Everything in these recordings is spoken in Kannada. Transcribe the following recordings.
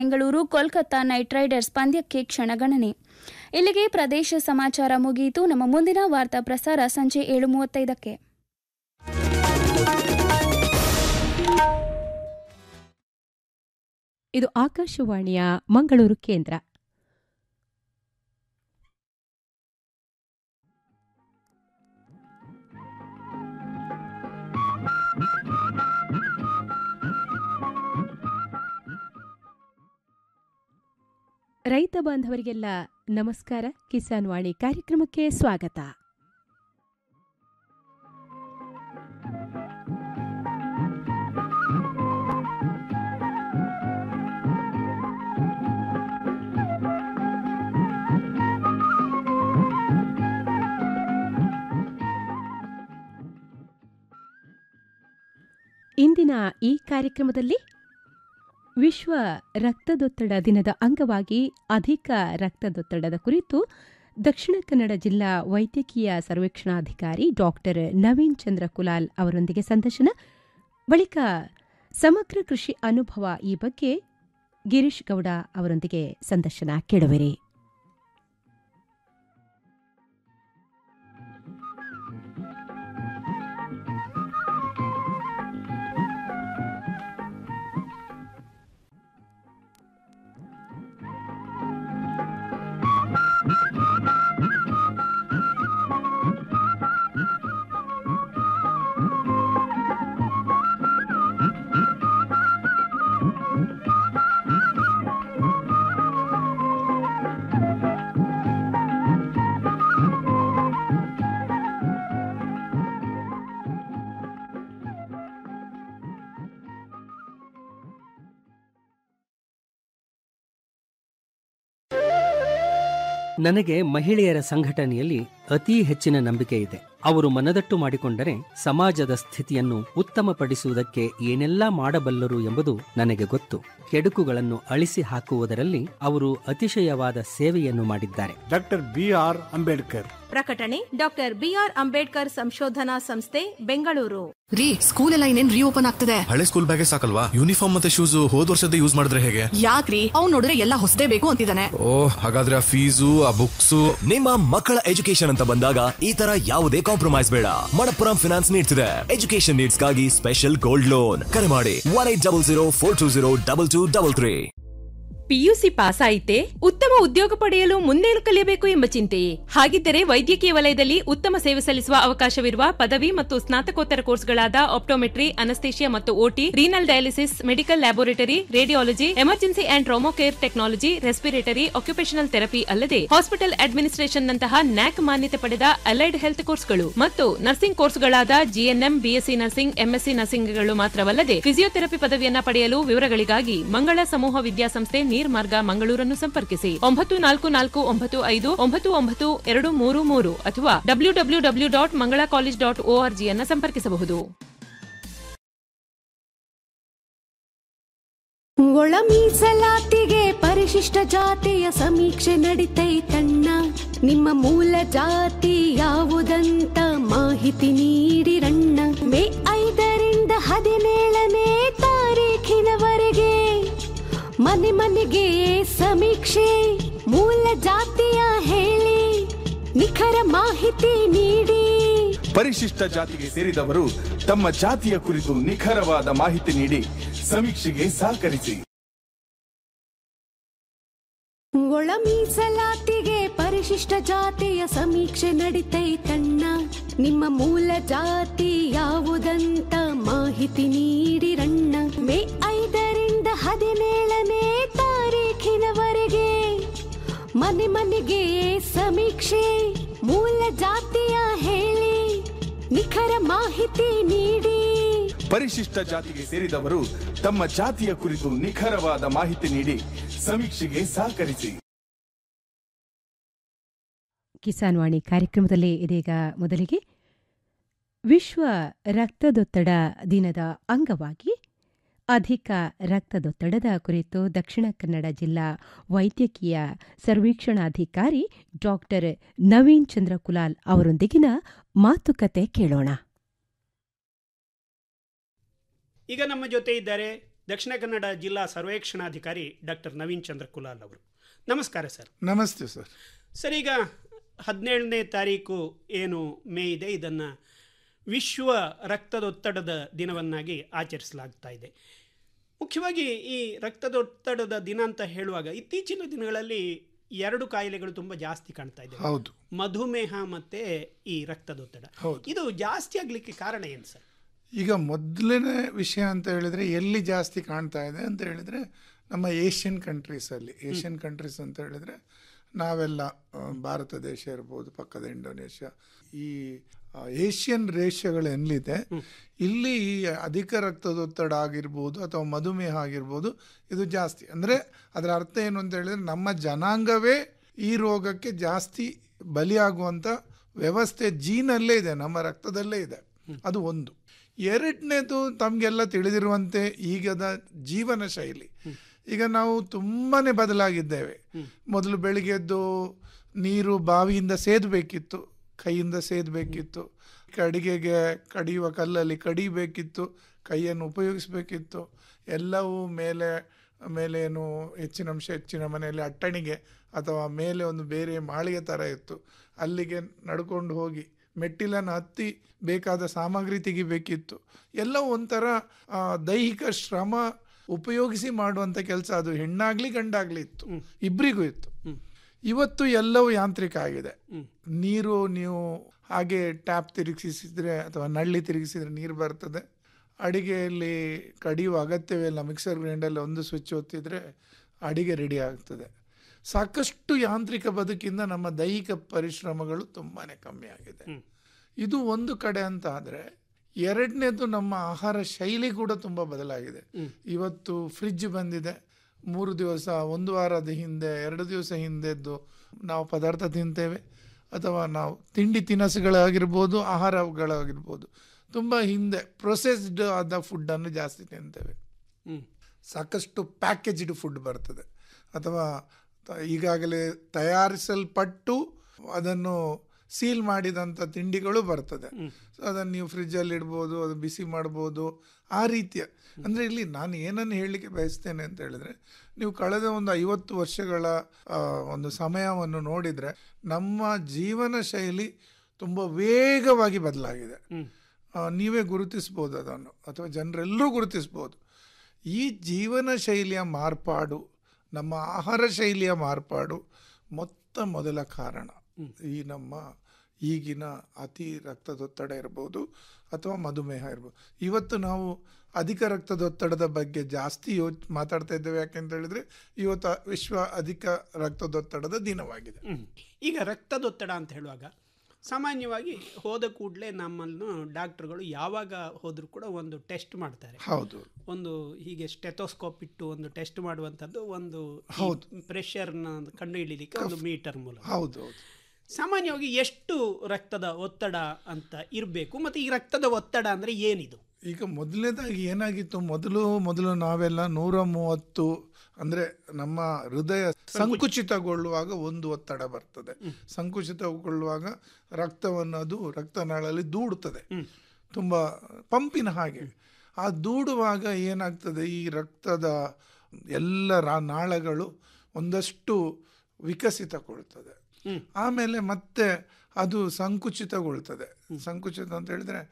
ಬೆಂಗಳೂರು ಕೋಲ್ಕತ್ತಾ ನೈಟ್ ರೈಡರ್ಸ್ ಪಂದ್ಯಕ್ಕೆ ಕ್ಷಣಗಣನೆ ಇಲ್ಲಿಗೆ ಪ್ರದೇಶ ಸಮಾಚಾರ ಮುಗಿಯಿತು ನಮ್ಮ ಮುಂದಿನ ವಾರ್ತಾ ಪ್ರಸಾರ ಸಂಜೆ ಏಳು ಮೂವತ್ತೈದಕ್ಕೆ ಇದು ಆಕಾಶವಾಣಿಯ ಮಂಗಳೂರು ಕೇಂದ್ರ ರೈತ ಬಾಂಧವರಿಗೆಲ್ಲ ನಮಸ್ಕಾರ ಕಿಸಾನ್ ವಾಣಿ ಕಾರ್ಯಕ್ರಮಕ್ಕೆ ಸ್ವಾಗತ ಇಂದಿನ ಈ ಕಾರ್ಯಕ್ರಮದಲ್ಲಿ ವಿಶ್ವ ರಕ್ತದೊತ್ತಡ ದಿನದ ಅಂಗವಾಗಿ ಅಧಿಕ ರಕ್ತದೊತ್ತಡದ ಕುರಿತು ದಕ್ಷಿಣ ಕನ್ನಡ ಜಿಲ್ಲಾ ವೈದ್ಯಕೀಯ ಸರ್ವೇಕ್ಷಣಾಧಿಕಾರಿ ಡಾಕ್ಟರ್ ನವೀನ್ ಚಂದ್ರ ಕುಲಾಲ್ ಅವರೊಂದಿಗೆ ಸಂದರ್ಶನ ಬಳಿಕ ಸಮಗ್ರ ಕೃಷಿ ಅನುಭವ ಈ ಬಗ್ಗೆ ಗಿರೀಶ್ ಗೌಡ ಅವರೊಂದಿಗೆ ಸಂದರ್ಶನ ಕೇಳುವಿರಿ ನನಗೆ ಮಹಿಳೆಯರ ಸಂಘಟನೆಯಲ್ಲಿ ಅತೀ ಹೆಚ್ಚಿನ ನಂಬಿಕೆ ಇದೆ ಅವರು ಮನದಟ್ಟು ಮಾಡಿಕೊಂಡರೆ ಸಮಾಜದ ಸ್ಥಿತಿಯನ್ನು ಉತ್ತಮಪಡಿಸುವುದಕ್ಕೆ ಏನೆಲ್ಲಾ ಮಾಡಬಲ್ಲರು ಎಂಬುದು ನನಗೆ ಗೊತ್ತು ಕೆಡುಕುಗಳನ್ನು ಅಳಿಸಿ ಹಾಕುವುದರಲ್ಲಿ ಅವರು ಅತಿಶಯವಾದ ಸೇವೆಯನ್ನು ಮಾಡಿದ್ದಾರೆ ಡಾಕ್ಟರ್ ಬಿ ಆರ್ ಅಂಬೇಡ್ಕರ್ ಪ್ರಕಟಣೆ ಡಾಕ್ಟರ್ ಬಿಆರ್ ಅಂಬೇಡ್ಕರ್ ಸಂಶೋಧನಾ ಸಂಸ್ಥೆ ಬೆಂಗಳೂರು ರೀ ಸ್ಕೂಲ್ ಎಲ್ಲ ಇನ್ನೇನ್ ರೀಓಪನ್ ಆಗ್ತದೆ ಹಳೆ ಸ್ಕೂಲ್ ಬ್ಯಾಗೇ ಸಾಕಲ್ವಾ ಯೂನಿಫಾರ್ಮ್ ಮತ್ತೆ ಶೂಸ್ ಹೋದ್ ವರ್ಷದ ಯೂಸ್ ಮಾಡಿದ್ರೆ ಹೇಗೆ ಯಾಕ್ರಿ ಅವ್ನ್ ನೋಡಿದ್ರೆ ಎಲ್ಲ ಹೊಸದೇ ಬೇಕು ಅಂತಿದ್ದಾನೆ ಓ ಹಾಗಾದ್ರೆ ಆ ಫೀಸು ಆ ಬುಕ್ಸು ನಿಮ್ಮ ಮಕ್ಕಳ ಎಜುಕೇಶನ್ ಅಂತ ಬಂದಾಗ ಈ ತರ ಯಾವುದೇ ಕಾಂಪ್ರಮೈಸ್ ಬೇಡ ಮಣಪ್ಪುರಂ ಫಿನಾನ್ಸ್ ನೀಡ್ಸ್ ಇದೆ ಎಜುಕೇಶನ್ ನೀಡ್ಸ್ ಗಾಗಿ ಸ್ಪೆಷಲ್ ಗೋಲ್ಡ್ ಲೋನ್ ಕರೆ ಮಾಡಿ one eight double zero four two zero double two double three PUC pass ಆಯಿತೆ ಉತ್ತಮ ಉದ್ಯೋಗ ಪಡೆಯಲು ಮುಂದೇನು ಕಲಿಯಬೇಕು ಎಂಬ ಚಿಂತೆಯೇ ಹಾಗಿದ್ದರೆ ವೈದ್ಯಕೀಯ ವಲಯದಲ್ಲಿ ಉತ್ತಮ ಸೇವೆ ಸಲ್ಲಿಸುವ ಅವಕಾಶವಿರುವ ಪದವಿ ಮತ್ತು ಸ್ನಾತಕೋತ್ತರ ಕೋರ್ಸ್ಗಳಾದ ಆಪ್ಟೋಮೆಟ್ರಿ ಅನಸ್ತೇಷಿಯಾ ಮತ್ತು OT renal dialysis medical laboratory radiology emergency and trauma care technology respiratory occupational therapy ಅಲ್ಲದೆ ಹಾಸ್ಪಿಟಲ್ ಅಡ್ಮಿನಿಸ್ಟ್ರೇಷನ್ ನಂತಹ ನ್ಯಾಕ್ ಮಾನ್ಯತೆ ಪಡೆದ ಅಲೈಡ್ ಹೆಲ್ತ್ ಕೋರ್ಸ್ಗಳು ಮತ್ತು ನರ್ಸಿಂಗ್ ಕೋರ್ಸ್ಗಳಾದ ಜಿಎನ್ಎಂ ಬಿಎಸ್ಸಿ ನರ್ಸಿಂಗ್ ಎಂಎಸ್ಸಿ ನರ್ಸಿಂಗ್ಗಳು ಮಾತ್ರವಲ್ಲದೆ ಫಿಸಿಯೋಥೆರಪಿ ಪದವಿಯನ್ನ ಪಡೆಯಲು ವಿವರಗಳಿಗಾಗಿ ಮಂಗಳ ಸಮೂಹ ವಿದ್ಯಾಸಂಸ್ಥೆ ನೀರ್ಮಾರ್ಗ ಮಂಗಳೂರನ್ನು ಸಂಪರ್ಕಿಸಿ ಒಂಬತ್ತು ನಾಲ್ಕು ನಾಲ್ಕು ಒಂಬತ್ತು ಐದು ಒಂಬತ್ತು ಒಂಬತ್ತು ಎರಡು ಮೂರು ಮೂರು ಅಥವಾ W W W dot Mangala college dot O R G ಅನ್ನು ಸಂಪರ್ಕಿಸಬಹುದು ಒಳ ಮೀಸಲಾತಿಗೆ ಪರಿಶಿಷ್ಟ ಜಾತಿಯ ಸಮೀಕ್ಷೆ ನಡಿತೈತಣ್ಣ ನಿಮ್ಮ ಮೂಲ ಜಾತಿ ಯಾವುದಂತ ಮಾಹಿತಿ ನೀಡಿರಣ್ಣ ಮೇ ಐದರಿಂದ ಹದಿನೇಳನೇ ತಾರೀಖಿನವರೆಗೆ ಮನೆ ಮನೆಗೆ ಸಮೀಕ್ಷೆ ಮೂಲ ಜಾತಿಯ ಹೇಳಿ ನಿಖರ ಮಾಹಿತಿ ನೀಡಿ ಪರಿಶಿಷ್ಟ ಜಾತಿಗೆ ಸೇರಿದವರು ತಮ್ಮ ಜಾತಿಯ ಕುರಿತು ನಿಖರವಾದ ಮಾಹಿತಿ ನೀಡಿ ಸಮೀಕ್ಷೆಗೆ ಸಹಕರಿಸಿ ಒಳ ಮೀಸಲಾತಿಗೆ ಪರಿಶಿಷ್ಟ ಜಾತಿಯ ಸಮೀಕ್ಷೆ ನಡಿತೈತಣ್ಣ ನಿಮ್ಮ ಮೂಲ ಜಾತಿ ಯಾವುದಂತ ಮಾಹಿತಿ ನೀಡಿರಣ್ಣ ಮೇ ಐದರಿಂದ ಹದಿನೇಳನೇ ತಾರೀಖಿನವರೆಗೆ ಮನೆ ಮನೆಗೆ ಸಮೀಕ್ಷೆ ಮೂಲ ಜಾತಿಯ ಹೇಳಿ ನಿಖರ ಮಾಹಿತಿ ನೀಡಿ ಪರಿಶಿಷ್ಟ ಜಾತಿಗೆ ಸೇರಿದವರು ತಮ್ಮ ಜಾತಿಯ ಕುರಿತು ನಿಖರವಾದ ಮಾಹಿತಿ ನೀಡಿ ಸಮೀಕ್ಷೆಗೆ ಸಹಕರಿಸಿ ಕಿಸಾನ್ ವಾಣಿ ಕಾರ್ಯಕ್ರಮದಲ್ಲಿ ಇದೀಗ ಮೊದಲಿಗೆ ವಿಶ್ವ ರಕ್ತದೊತ್ತಡ ದಿನದ ಅಂಗವಾಗಿ ಅಧಿಕ ರಕ್ತದೊತ್ತಡದ ಕುರಿತು ದಕ್ಷಿಣ ಕನ್ನಡ ಜಿಲ್ಲಾ ವೈದ್ಯಕೀಯ ಸರ್ವೇಕ್ಷಣಾಧಿಕಾರಿ ಡಾಕ್ಟರ್ ನವೀನ್ ಚಂದ್ರ ಕುಲಾಲ್ ಅವರೊಂದಿಗಿನ ಮಾತುಕತೆ ಕೇಳೋಣ ಈಗ ನಮ್ಮ ಜೊತೆ ಇದ್ದಾರೆ ದಕ್ಷಿಣ ಕನ್ನಡ ಜಿಲ್ಲಾ ಸರ್ವೇಕ್ಷಣಾಧಿಕಾರಿ ಡಾಕ್ಟರ್ ನವೀನ್ ಚಂದ್ರ ಕುಲಾಲ್ ಅವರು ನಮಸ್ಕಾರ ಸರ್ ನಮಸ್ತೆ ಸರ್ ಸರ್ ಈಗ ಹದಿನೇಳನೇ ತಾರೀಕು ಏನು ಮೇ ಇದೆ ಇದನ್ನು ವಿಶ್ವ ರಕ್ತದೊತ್ತಡದ ದಿನವನ್ನಾಗಿ ಆಚರಿಸಲಾಗ್ತಾ ಇದೆ ಮುಖ್ಯವಾಗಿ ಈ ರಕ್ತದೊತ್ತಡದ ದಿನ ಅಂತ ಹೇಳುವಾಗ ಇತ್ತೀಚಿನ ದಿನಗಳಲ್ಲಿ ಎರಡು ಕಾಯಿಲೆಗಳು ತುಂಬ ಜಾಸ್ತಿ ಕಾಣ್ತಾ ಇದೆ ಹೌದು ಮಧುಮೇಹ ಮತ್ತೆ ಈ ರಕ್ತದೊತ್ತಡ ಹೌದು. ಇದು ಜಾಸ್ತಿ ಆಗ್ಲಿಕ್ಕೆ ಕಾರಣ ಏನು ಸರ್ ಈಗ ಮೊದಲನೇ ವಿಷಯ ಅಂತ ಹೇಳಿದ್ರೆ ಎಲ್ಲಿ ಜಾಸ್ತಿ ಕಾಣ್ತಾ ಇದೆ ಅಂತ ಹೇಳಿದ್ರೆ ನಮ್ಮ ಏಷ್ಯನ್ ಕಂಟ್ರೀಸಲ್ಲಿ ಏಷ್ಯನ್ ಕಂಟ್ರೀಸ್ ಅಂತ ಹೇಳಿದ್ರೆ ನಾವೆಲ್ಲ ಆ, ಭಾರತ ದೇಶ ಇರ್ಬೋದು ಪಕ್ಕದ ಇಂಡೋನೇಷ್ಯಾ ಈ ಆ, ಏಷ್ಯನ್ ದೇಶಗಳೇನಿದೆ ಇಲ್ಲಿ ಈ ಅಧಿಕ ರಕ್ತದೊತ್ತಡ ಆಗಿರ್ಬೋದು ಅಥವಾ ಮಧುಮೇಹ ಆಗಿರ್ಬೋದು ಇದು ಜಾಸ್ತಿ ಅಂದರೆ ಅದರ ಅರ್ಥ ಏನು ಅಂತ ಹೇಳಿದ್ರೆ ನಮ್ಮ ಜನಾಂಗವೇ ಈ ರೋಗಕ್ಕೆ ಜಾಸ್ತಿ ಬಲಿಯಾಗುವಂಥ ವ್ಯವಸ್ಥೆ ಜೀನಲ್ಲೇ ಇದೆ ನಮ್ಮ ರಕ್ತದಲ್ಲೇ ಇದೆ ಅದು ಒಂದು ಎರಡನೇದು ತಮಗೆಲ್ಲ ತಿಳಿದಿರುವಂತೆ ಈಗದ ಜೀವನ ಶೈಲಿ ಈಗ ನಾವು ತುಂಬಾನೇ ಬದಲಾಗಿದ್ದೇವೆ ಮೊದಲು ಬೆಳಿಗ್ಗೆ ಎದ್ದು ನೀರು ಬಾವಿಯಿಂದ ಸೇದಬೇಕಿತ್ತು ಕೈಯಿಂದ ಸೇದಬೇಕಿತ್ತು ಅಡಿಗೆಗೆ ಕಡಿಯುವ ಕಲ್ಲಲ್ಲಿ ಕಡಿಬೇಕಿತ್ತು ಕೈಯನ್ನು ಉಪಯೋಗಿಸಬೇಕಿತ್ತು ಎಲ್ಲವೂ ಮೇಲೆ ಮೇಲೆ ಏನು ಹೆಚ್ಚಿನ ಅಂಶ ಹೆಚ್ಚಿನ ಮನೆಯಲ್ಲಿ ಅಟ್ಟಣಿಗೆ ಅಥವಾ ಮೇಲೆ ಒಂದು ಬೇರೆ ಮಾಳಿಗೆ ಥರ ಇತ್ತು ಅಲ್ಲಿಗೆ ನಡ್ಕೊಂಡು ಹೋಗಿ ಮೆಟ್ಟಿಲನ್ನು ಹತ್ತಿ ಬೇಕಾದ ಸಾಮಗ್ರಿ ತೆಗಿಬೇಕಿತ್ತು ಎಲ್ಲ ಒಂಥರ ಆ, ದೈಹಿಕ ಶ್ರಮ ಉಪಯೋಗಿಸಿ ಮಾಡುವಂಥ ಕೆಲಸ ಅದು ಹೆಣ್ಣಾಗ್ಲಿ ಗಂಡಾಗ್ಲಿ ಇತ್ತು ಇಬ್ಬರಿಗೂ ಇತ್ತು ಇವತ್ತು ಎಲ್ಲವೂ ಯಾಂತ್ರಿಕ ಆಗಿದೆ ನೀರು ನೀವು ಹಾಗೆ ಟ್ಯಾಪ್ ತಿರುಗಿಸಿದ್ರೆ ಅಥವಾ ನಳ್ಳಿ ತಿರುಗಿಸಿದ್ರೆ ನೀರು ಬರ್ತದೆ ಅಡಿಗೆಯಲ್ಲಿ ಕಡಿಯುವ ಅಗತ್ಯವೇ ಇಲ್ಲ ಮಿಕ್ಸರ್ ಗ್ರೈಂಡಲ್ಲಿ ಒಂದು ಸ್ವಿಚ್ ಒತ್ತಿದ್ರೆ ಅಡಿಗೆ ರೆಡಿ ಆಗ್ತದೆ ಸಾಕಷ್ಟು ಯಾಂತ್ರಿಕ ಬದುಕಿಂದ ನಮ್ಮ ದೈಹಿಕ ಪರಿಶ್ರಮಗಳು ತುಂಬಾ ಕಮ್ಮಿ ಆಗಿದೆ ಇದು ಒಂದು ಕಡೆ ಅಂತ ಆದರೆ ಎರಡನೇದು ನಮ್ಮ ಆಹಾರ ಶೈಲಿ ಕೂಡ ತುಂಬ ಬದಲಾಗಿದೆ ಇವತ್ತು ಫ್ರಿಡ್ಜ್ ಬಂದಿದೆ ಮೂರು ದಿವಸ ಒಂದು ವಾರದ ಹಿಂದೆ ಎರಡು ದಿವಸ ಹಿಂದೆದ್ದು ನಾವು ಪದಾರ್ಥ ತಿಂತೇವೆ ಅಥವಾ ನಾವು ತಿಂಡಿ ತಿನಿಸುಗಳಾಗಿರ್ಬೋದು ಆಹಾರಗಳಾಗಿರ್ಬೋದು ತುಂಬ ಹಿಂದೆ ಪ್ರೊಸೆಸ್ಡ್ ಆದ ಫುಡ್ಡನ್ನು ಜಾಸ್ತಿ ತಿಂತೇವೆ ಹ್ಮ್. ಸಾಕಷ್ಟು ಪ್ಯಾಕೇಜ್ಡ್ ಫುಡ್ ಬರ್ತದೆ ಅಥವಾ ತ- ಈಗಾಗಲೇ ತಯಾರಿಸಲ್ಪಟ್ಟು ಅದನ್ನು ಸೀಲ್ ಮಾಡಿದಂಥ ತಿಂಡಿಗಳು ಬರ್ತದೆ ಸೊ ಅದನ್ನು ನೀವು ಫ್ರಿಜ್ಜಲ್ಲಿ ಇಡ್ಬೋದು ಅದು ಬಿಸಿ ಮಾಡ್ಬೋದು ಆ ರೀತಿಯ ಅಂದರೆ ಇಲ್ಲಿ ನಾನು ಏನನ್ನು ಹೇಳಲಿಕ್ಕೆ ಬಯಸ್ತೇನೆ ಅಂತ ಹೇಳಿದ್ರೆ ನೀವು ಕಳೆದ ಒಂದು ಐವತ್ತು ವರ್ಷಗಳ ಆ, ಒಂದು ಸಮಯವನ್ನು ನೋಡಿದರೆ ನಮ್ಮ ಜೀವನ ಶೈಲಿ ತುಂಬ ವೇಗವಾಗಿ ಬದಲಾಗಿದೆ ಆ, ನೀವೇ ಗುರುತಿಸ್ಬೋದು ಅದನ್ನು ಅಥವಾ ಜನರೆಲ್ಲರೂ ಗುರುತಿಸ್ಬೋದು ಈ ಜೀವನ ಶೈಲಿಯ ಮಾರ್ಪಾಡು ನಮ್ಮ ಆಹಾರ ಶೈಲಿಯ ಮಾರ್ಪಾಡು ಮೊತ್ತ ಮೊದಲ ಕಾರಣ ಈ ನಮ್ಮ ಈಗಿನ ಅತಿ ರಕ್ತದೊತ್ತಡ ಇರ್ಬೋದು ಅಥವಾ ಮಧುಮೇಹ ಇರ್ಬೋದು ಇವತ್ತು ನಾವು ಅಧಿಕ ರಕ್ತದೊತ್ತಡದ ಬಗ್ಗೆ ಜಾಸ್ತಿ ಯೋಚ್ ಮಾತಾಡ್ತಾ ಇದ್ದೇವೆ ಯಾಕೆಂತ ಹೇಳಿದ್ರೆ ಇವತ್ತು ವಿಶ್ವ ಅಧಿಕ ರಕ್ತದೊತ್ತಡದ ದಿನವಾಗಿದೆ ಹ್ಮ್. ಈಗ ರಕ್ತದೊತ್ತಡ ಅಂತ ಹೇಳುವಾಗ ಸಾಮಾನ್ಯವಾಗಿ ಹೋದ ಕೂಡಲೇ ನಮ್ಮನ್ನು ಡಾಕ್ಟರ್ಗಳು ಯಾವಾಗ ಹೋದರೂ ಕೂಡ ಒಂದು ಟೆಸ್ಟ್ ಮಾಡ್ತಾರೆ ಹೌದು ಒಂದು ಹೀಗೆ ಸ್ಟೆಥೋಸ್ಕೋಪ್ ಇಟ್ಟು ಒಂದು ಟೆಸ್ಟ್ ಮಾಡುವಂಥದ್ದು ಒಂದು ಹೌದು. ಪ್ರೆಷರ್ನ ಕಂಡು ಹಿಡಿಲಿಕ್ಕೆ ಒಂದು ಮೀಟರ್ ಮೂಲಕ ಹೌದು ಹೌದು ಸಾಮಾನ್ಯವಾಗಿ ಎಷ್ಟು ರಕ್ತದ ಒತ್ತಡ ಅಂತ ಇರಬೇಕು ಮತ್ತು ಈ ರಕ್ತದ ಒತ್ತಡ ಅಂದರೆ ಏನಿದು ಈಗ ಮೊದಲನೇದಾಗಿ ಏನಾಗಿತ್ತು ಮೊದಲು ಮೊದಲು ನಾವೆಲ್ಲ ನೂರ ಮೂವತ್ತು ಅಂದ್ರೆ ನಮ್ಮ ಹೃದಯ ಸಂಕುಚಿತಗೊಳ್ಳುವಾಗ ಒಂದು ಒತ್ತಡ ಬರ್ತದೆ ಸಂಕುಚಿತಗೊಳ್ಳುವಾಗ ರಕ್ತವನ್ನು ಅದು ರಕ್ತನಾಳಲ್ಲಿ ದೂಡುತ್ತದೆ ತುಂಬ ಪಂಪಿನ ಹಾಗೆ ಆ ದೂಡುವಾಗ ಏನಾಗ್ತದೆ ಈ ರಕ್ತದ ಎಲ್ಲ ರಾ- ನಾಳಗಳು ಒಂದಷ್ಟು ವಿಕಸಿತಗೊಳ್ತದೆ ಆಮೇಲೆ ಮತ್ತೆ ಅದು ಸಂಕುಚಿತಗೊಳ್ತದೆ ಸಂಕುಚಿತ ಅಂತ ಹೇಳಿದ್ರೆ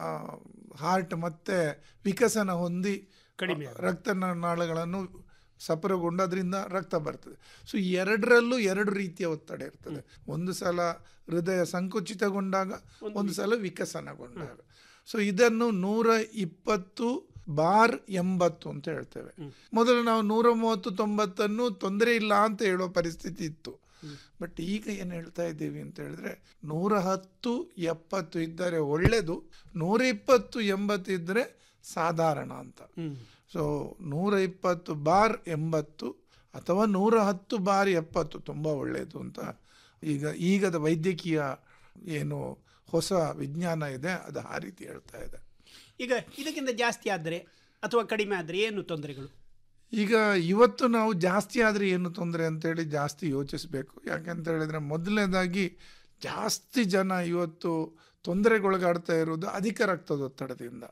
ಹಾರ್ಟ್ ಮತ್ತೆ ವಿಕಸನ ಹೊಂದಿ ಕಡಿಮೆ ರಕ್ತ ನಾಳಗಳನ್ನು ಸಪುರಗೊಂಡು ಅದರಿಂದ ರಕ್ತ ಬರ್ತದೆ ಸೊ ಎರಡರಲ್ಲೂ ಎರಡು ರೀತಿಯ ಒತ್ತಡ ಇರ್ತದೆ ಒಂದು ಸಲ ಹೃದಯ ಸಂಕುಚಿತಗೊಂಡಾಗ ಒಂದು ಸಲ ವಿಕಸನಗೊಂಡಾಗ ಸೊ ಇದನ್ನು ನೂರ ಇಪ್ಪತ್ತು ಬಾರ್ ಎಂಬತ್ತು ಅಂತ ಹೇಳ್ತೇವೆ ಮೊದಲು ನಾವು ನೂರ ಮೂವತ್ತು ತೊಂಬತ್ತನ್ನು ತೊಂದರೆ ಇಲ್ಲ ಅಂತ ಹೇಳುವ ಪರಿಸ್ಥಿತಿ ಇತ್ತು ಬಟ್ ಈಗ ಏನು ಹೇಳ್ತಾ ಇದ್ದೀವಿ ಅಂತ ಹೇಳಿದ್ರೆ ನೂರ ಹತ್ತು ಎಪ್ಪತ್ತು ಇದ್ದರೆ ಒಳ್ಳೆಯದು ನೂರ ಇಪ್ಪತ್ತು ಎಂಬತ್ತು ಇದ್ದರೆ ಸಾಧಾರಣ ಅಂತ ಸೊ ನೂರ ಇಪ್ಪತ್ತು ಬಾರ್ ಎಂಬತ್ತು ಅಥವಾ ನೂರ ಹತ್ತು ಬಾರ್ ಎಪ್ಪತ್ತು ತುಂಬ ಒಳ್ಳೆಯದು ಅಂತ ಈಗ ಈಗದ ವೈದ್ಯಕೀಯ ಏನು ಹೊಸ ವಿಜ್ಞಾನ ಇದೆ ಅದು ಆ ರೀತಿ ಹೇಳ್ತಾ ಇದೆ ಈಗ ಇದಕ್ಕಿಂತ ಜಾಸ್ತಿ ಆದರೆ ಅಥವಾ ಕಡಿಮೆ ಆದರೆ ಏನು ತೊಂದರೆಗಳು ಈಗ ಇವತ್ತು ನಾವು ಜಾಸ್ತಿ ಆದರೆ ಏನು ತೊಂದರೆ ಅಂತೇಳಿ ಜಾಸ್ತಿ ಯೋಚಿಸಬೇಕು ಯಾಕೆಂತ ಹೇಳಿದ್ರೆ ಮೊದಲನೇದಾಗಿ ಜಾಸ್ತಿ ಜನ ಇವತ್ತು ತೊಂದರೆಗೊಳಗಾಡ್ತಾ ಇರೋದು ಅಧಿಕ ರಕ್ತದೊತ್ತಡದಿಂದ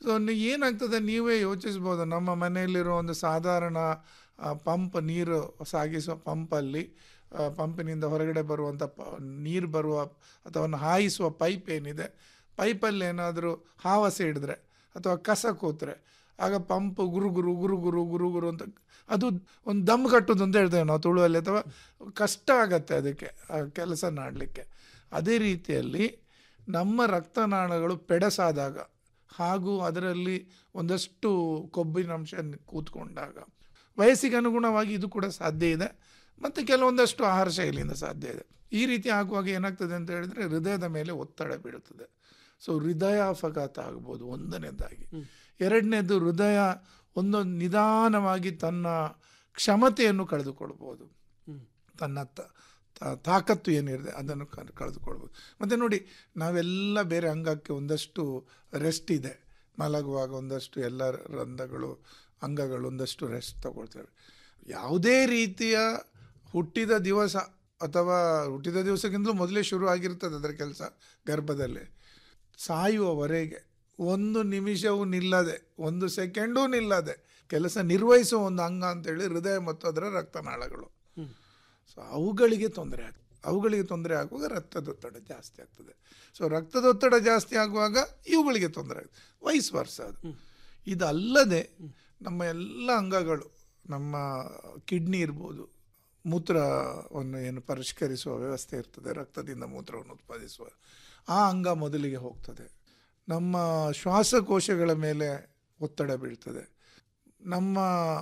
ಸೊ ಏನಾಗ್ತದೆ ನೀವೇ ಯೋಚಿಸ್ಬೋದು ನಮ್ಮ ಮನೆಯಲ್ಲಿರೋ ಒಂದು ಸಾಧಾರಣ ಆ, ಪಂಪ್ ನೀರು ಸಾಗಿಸುವ ಪಂಪಲ್ಲಿ ಆ, ಪಂಪಿನಿಂದ ಹೊರಗಡೆ ಬರುವಂಥ ಪ ನೀರು ಬರುವ ಅಥವಾ ಒಂದು ಹಾಯಿಸುವ ಪೈಪ್ ಏನಿದೆ ಪೈಪಲ್ಲಿ ಏನಾದರೂ ಹಾವ ಸೇಡಿದ್ರೆ ಅಥವಾ ಕಸ ಕೂತ್ರೆ ಆಗ ಪಂಪ್ ಗುರು ಗುರು ಗುರು ಗುರು ಗುರು ಗುರು ಅಂತ ಅದು ಒಂದು ದಮ್ ಕಟ್ಟುದು ಅಂತ ಹೇಳ್ತೇವೆ ನಾವು ತುಳುವಲ್ಲಿ ಅಥವಾ ಕಷ್ಟ ಆಗತ್ತೆ ಅದಕ್ಕೆ ಆ ಕೆಲಸ ಮಾಡಲಿಕ್ಕೆ ಅದೇ ರೀತಿಯಲ್ಲಿ ನಮ್ಮ ರಕ್ತನಾಳಗಳು ಪೆಡಸಾದಾಗ ಹಾಗೂ ಅದರಲ್ಲಿ ಒಂದಷ್ಟು ಕೊಬ್ಬಿನಂಶ ಕೂತ್ಕೊಂಡಾಗ ವಯಸ್ಸಿಗೆ ಅನುಗುಣವಾಗಿ ಇದು ಕೂಡ ಸಾಧ್ಯ ಇದೆ ಮತ್ತು ಕೆಲವೊಂದಷ್ಟು ಆಹಾರ ಶೈಲಿಯಿಂದ ಸಾಧ್ಯ ಇದೆ ಈ ರೀತಿ ಆಗುವಾಗ ಏನಾಗ್ತದೆ ಅಂತ ಹೇಳಿದರೆ ಹೃದಯದ ಮೇಲೆ ಒತ್ತಡ ಬೀಳುತ್ತದೆ ಸೊ ಹೃದಯ ಅಪಘಾತ ಆಗ್ಬೋದು ಒಂದನೇದಾಗಿ ಎರಡನೇದು ಹೃದಯ ಒಂದು ನಿಧಾನವಾಗಿ ತನ್ನ ಕ್ಷಮತೆಯನ್ನು ಕಳೆದುಕೊಳ್ಬೋದು ತನ್ನ ತ- ತ- ತಾಕತ್ತು ಏನಿದೆ ಅದನ್ನು ಕ- ಕಳೆದುಕೊಳ್ಬೋದು ಮತ್ತು ನೋಡಿ ನಾವೆಲ್ಲ ಬೇರೆ ಅಂಗಕ್ಕೆ ಒಂದಷ್ಟು ರೆಸ್ಟ್ ಇದೆ ಮಲಗುವಾಗ ಒಂದಷ್ಟು ಎಲ್ಲ ರಂಧ್ರಗಳು ಅಂಗಗಳು ಒಂದಷ್ಟು ರೆಸ್ಟ್ ತಗೊಳ್ತೇವೆ ಯಾವುದೇ ರೀತಿಯ ಹುಟ್ಟಿದ ದಿವಸ ಅಥವಾ ಹುಟ್ಟಿದ ದಿವಸಕ್ಕಿಂತಲೂ ಮೊದಲೇ ಶುರು ಆಗಿರ್ತದೆ ಅದರ ಕೆಲಸ ಗರ್ಭದಲ್ಲಿ ಸಾಯುವವರೆಗೆ ಒಂದು ನಿಮಿಷವೂ ನಿಲ್ಲದೆ ಒಂದು ಸೆಕೆಂಡೂ ನಿಲ್ಲದೆ ಕೆಲಸ ನಿರ್ವಹಿಸುವ ಒಂದು ಅಂಗ ಅಂತೇಳಿ ಹೃದಯ ಮತ್ತು ಅದರ ರಕ್ತನಾಳಗಳು ಸೊ ಅವುಗಳಿಗೆ ತೊಂದರೆ ಆಗ್ತದೆ ಅವುಗಳಿಗೆ ತೊಂದರೆ ಆಗುವಾಗ ರಕ್ತದೊತ್ತಡ ಜಾಸ್ತಿ ಆಗ್ತದೆ ಸೊ ರಕ್ತದೊತ್ತಡ ಜಾಸ್ತಿ ಆಗುವಾಗ ಇವುಗಳಿಗೆ ತೊಂದರೆ ಆಗ್ತದೆ ವಯಸ್ಸು ವರ್ಷ ಅದು ಇದಲ್ಲದೆ ನಮ್ಮ ಎಲ್ಲ ಅಂಗಗಳು ನಮ್ಮ ಕಿಡ್ನಿ ಇರ್ಬೋದು ಮೂತ್ರವನ್ನು ಏನು ಪರಿಷ್ಕರಿಸುವ ವ್ಯವಸ್ಥೆ ಇರ್ತದೆ ರಕ್ತದಿಂದ ಮೂತ್ರವನ್ನು ಉತ್ಪಾದಿಸುವ ಆ ಅಂಗ ಮೊದಲಿಗೆ ಹೋಗ್ತದೆ ನಮ್ಮ ಶ್ವಾಸಕೋಶಗಳ ಮೇಲೆ ಒತ್ತಡ ಬೀಳ್ತದೆ ನಮ್ಮ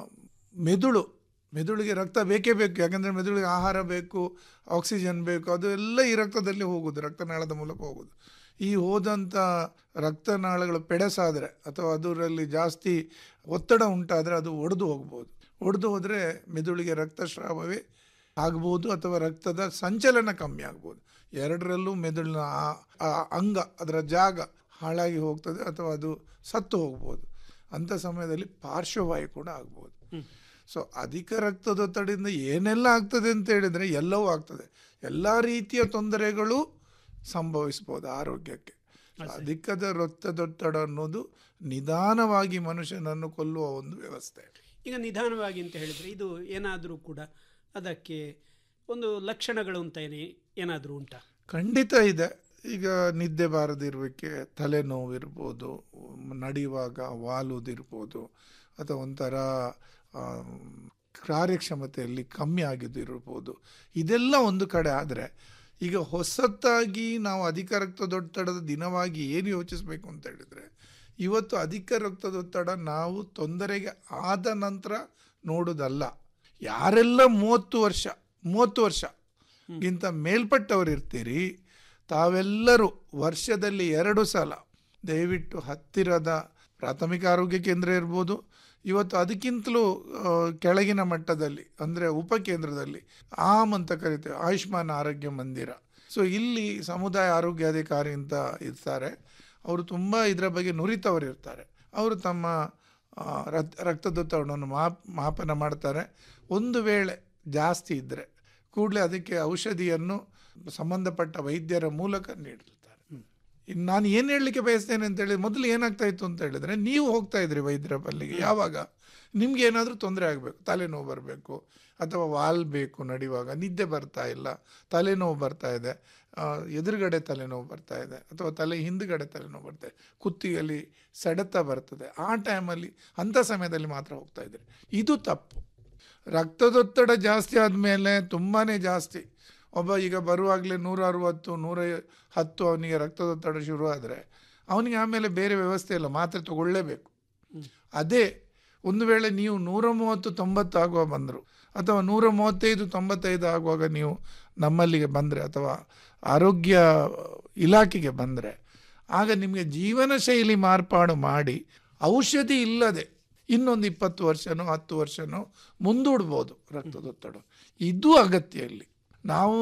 ಮೆದುಳು ಮೆದುಳಿಗೆ ರಕ್ತ ಬೇಕೇ ಬೇಕು ಯಾಕಂದರೆ ಮೆದುಳಿಗೆ ಆಹಾರ ಬೇಕು ಆಕ್ಸಿಜನ್ ಬೇಕು ಅದು ಎಲ್ಲ ಈ ರಕ್ತದಲ್ಲಿ ಹೋಗೋದು ರಕ್ತನಾಳದ ಮೂಲಕ ಹೋಗೋದು ಈ ಹೋದಂಥ ರಕ್ತನಾಳಗಳು ಪೆಡಸಾದರೆ ಅಥವಾ ಅದರಲ್ಲಿ ಜಾಸ್ತಿ ಒತ್ತಡ ಉಂಟಾದರೆ ಅದು ಒಡೆದು ಹೋಗ್ಬೋದು ಒಡೆದು ಹೋದರೆ ಮೆದುಳಿಗೆ ರಕ್ತಸ್ರಾವವೇ ಆಗ್ಬೋದು ಅಥವಾ ರಕ್ತದ ಸಂಚಲನ ಕಮ್ಮಿ ಆಗ್ಬೋದು ಎರಡರಲ್ಲೂ ಮೆದುಳಿನ ಆ- ಆ ಅಂಗ ಅದರ ಜಾಗ ಹಾಳಾಗಿ ಹೋಗ್ತದೆ ಅಥವಾ ಅದು ಸತ್ತು ಹೋಗ್ಬೋದು ಅಂಥ ಸಮಯದಲ್ಲಿ ಪಾರ್ಶ್ವವಾಯು ಕೂಡ ಆಗ್ಬೋದು ಸೊ ಅಧಿಕ ರಕ್ತದೊತ್ತಡದಿಂದ ಏನೆಲ್ಲ ಆಗ್ತದೆ ಅಂತ ಹೇಳಿದರೆ ಎಲ್ಲವೂ ಆಗ್ತದೆ ಎಲ್ಲ ರೀತಿಯ ತೊಂದರೆಗಳು ಸಂಭವಿಸ್ಬೋದು ಆರೋಗ್ಯಕ್ಕೆ ಅಧಿಕದ ರಕ್ತದೊತ್ತಡ ಅನ್ನೋದು ನಿಧಾನವಾಗಿ ಮನುಷ್ಯನನ್ನು ಕೊಲ್ಲುವ ಒಂದು ವ್ಯವಸ್ಥೆ ಈಗ ನಿಧಾನವಾಗಿ ಅಂತ ಹೇಳಿದರೆ ಇದು ಏನಾದರೂ ಕೂಡ ಅದಕ್ಕೆ ಒಂದು ಲಕ್ಷಣಗಳು ಅಂತ ಏನೇ ಏನಾದರೂ ಉಂಟಾ ಖಂಡಿತ ಇದೆ ಈಗ ನಿದ್ದೆ ಬಾರದಿರುವಿಕೆ ತಲೆನೋವು ಇರ್ಬೋದು ನಡೆಯುವಾಗ ವಾಲುವುದಿರ್ಬೋದು ಅಥವಾ ಒಂಥರ ಆಮ್, ಕಾರ್ಯಕ್ಷಮತೆಯಲ್ಲಿ ಕಮ್ಮಿ ಆಗಿದ್ದಿರ್ಬೋದು ಇದೆಲ್ಲ ಒಂದು ಕಡೆ ಆದರೆ ಈಗ ಹೊಸತಾಗಿ ನಾವು ಅಧಿಕ ರಕ್ತದೊತ್ತಡದ ದಿನವಾಗಿ ಏನು ಯೋಚಿಸಬೇಕು ಅಂತ ಹೇಳಿದರೆ ಇವತ್ತು ಅಧಿಕ ರಕ್ತದೊತ್ತಡ ನಾವು ತೊಂದರೆಗೆ ಆದ ನಂತರ ನೋಡೋದಲ್ಲ ಯಾರೆಲ್ಲ ಮೂವತ್ತು ವರ್ಷ ಮೂವತ್ತು ವರ್ಷ ಗಿಂತ ಮೇಲ್ಪಟ್ಟವರು ಇರ್ತೀರಿ ತಾವೆಲ್ಲರೂ ವರ್ಷದಲ್ಲಿ ಎರಡು ಸಲ ದಯವಿಟ್ಟು ಹತ್ತಿರದ ಪ್ರಾಥಮಿಕ ಆರೋಗ್ಯ ಕೇಂದ್ರ ಇರ್ಬೋದು ಇವತ್ತು ಅದಕ್ಕಿಂತಲೂ ಆ, ಕೆಳಗಿನ ಮಟ್ಟದಲ್ಲಿ ಅಂದರೆ ಉಪಕೇಂದ್ರದಲ್ಲಿ ಆಮ್ ಅಂತ ಕರಿತೇವೆ ಆಯುಷ್ಮಾನ್ ಆರೋಗ್ಯ ಮಂದಿರ ಸೊ ಇಲ್ಲಿ ಸಮುದಾಯ ಆರೋಗ್ಯಾಧಿಕಾರಿ ಅಂತ ಇರ್ತಾರೆ ಅವರು ತುಂಬ ಇದರ ಬಗ್ಗೆ ನುರಿತವರು ಇರ್ತಾರೆ ಅವರು ತಮ್ಮ ಆ, ರಕ್ತ ರಕ್ತದೊತ್ತಡವನ್ನು ಮಾಪ್ ಮಾಪನ ಮಾಡ್ತಾರೆ ಒಂದು ವೇಳೆ ಜಾಸ್ತಿ ಇದ್ದರೆ ಕೂಡಲೇ ಅದಕ್ಕೆ ಔಷಧಿಯನ್ನು ಸಂಬಂಧಪಟ್ಟ ವೈದ್ಯರ ಮೂಲಕ ನೀಡಿರ್ತಾರೆ ಇನ್ನು ನಾನು ಏನು ಹೇಳಲಿಕ್ಕೆ ಬಯಸ್ತೇನೆ ಅಂತೇಳಿ ಮೊದಲು ಏನಾಗ್ತಾ ಇತ್ತು ಅಂತ ಹೇಳಿದ್ರೆ ನೀವು ಹೋಗ್ತಾ ಇದ್ರಿ ವೈದ್ಯರ ಬಲ್ಲಿಗೆ ಯಾವಾಗ ನಿಮ್ಗೆ ಏನಾದರೂ ತೊಂದರೆ ಆಗಬೇಕು ತಲೆನೋವು ಬರಬೇಕು ಅಥವಾ ವಾಲ್ ಬೇಕು ನಡೆಯುವಾಗ ನಿದ್ದೆ ಬರ್ತಾ ಇಲ್ಲ ತಲೆನೋವು ಬರ್ತಾ ಇದೆ ಆ, ಎದುರುಗಡೆ ತಲೆನೋವು ಬರ್ತಾ ಇದೆ ಅಥವಾ ತಲೆ ಹಿಂದುಗಡೆ ತಲೆನೋವು ಬರ್ತಾ ಇದೆ ಕುತ್ತಿಗೆಯಲ್ಲಿ ಸೆಡೆತ ಬರ್ತದೆ ಆ ಟೈಮಲ್ಲಿ ಅಂಥ ಸಮಯದಲ್ಲಿ ಮಾತ್ರ ಹೋಗ್ತಾ ಇದ್ರಿ ಇದು ತಪ್ಪು ರಕ್ತದೊತ್ತಡ ಜಾಸ್ತಿ ಆದಮೇಲೆ ತುಂಬಾ ಜಾಸ್ತಿ ಒಬ್ಬ ಈಗ ಬರುವಾಗಲೇ ನೂರ ಅರುವತ್ತು ನೂರ ಹತ್ತು ಅವನಿಗೆ ರಕ್ತದೊತ್ತಡ ಶುರು ಆದರೆ ಅವನಿಗೆ ಆಮೇಲೆ ಬೇರೆ ವ್ಯವಸ್ಥೆ ಇಲ್ಲ ಮಾತ್ರೆ ತಗೊಳ್ಳೇಬೇಕು ಅದೇ ಒಂದು ವೇಳೆ ನೀವು ನೂರ ಮೂವತ್ತು ತೊಂಬತ್ತು ಆಗುವ ಬಂದರು ಅಥವಾ ನೂರ ಮೂವತ್ತೈದು ತೊಂಬತ್ತೈದು ಆಗುವಾಗ ನೀವು ನಮ್ಮಲ್ಲಿಗೆ ಬಂದರೆ ಅಥವಾ ಆರೋಗ್ಯ ಇಲಾಖೆಗೆ ಬಂದರೆ ಆಗ ನಿಮಗೆ ಜೀವನ ಶೈಲಿ ಮಾರ್ಪಾಡು ಮಾಡಿ ಔಷಧಿ ಇಲ್ಲದೆ ಇನ್ನೊಂದು ಇಪ್ಪತ್ತು ವರ್ಷನೋ ಹತ್ತು ವರ್ಷನೋ ಮುಂದೂಡ್ಬೋದು ರಕ್ತದೊತ್ತಡ ಇದು ಅಗತ್ಯ ಇಲ್ಲಿ ನಾವು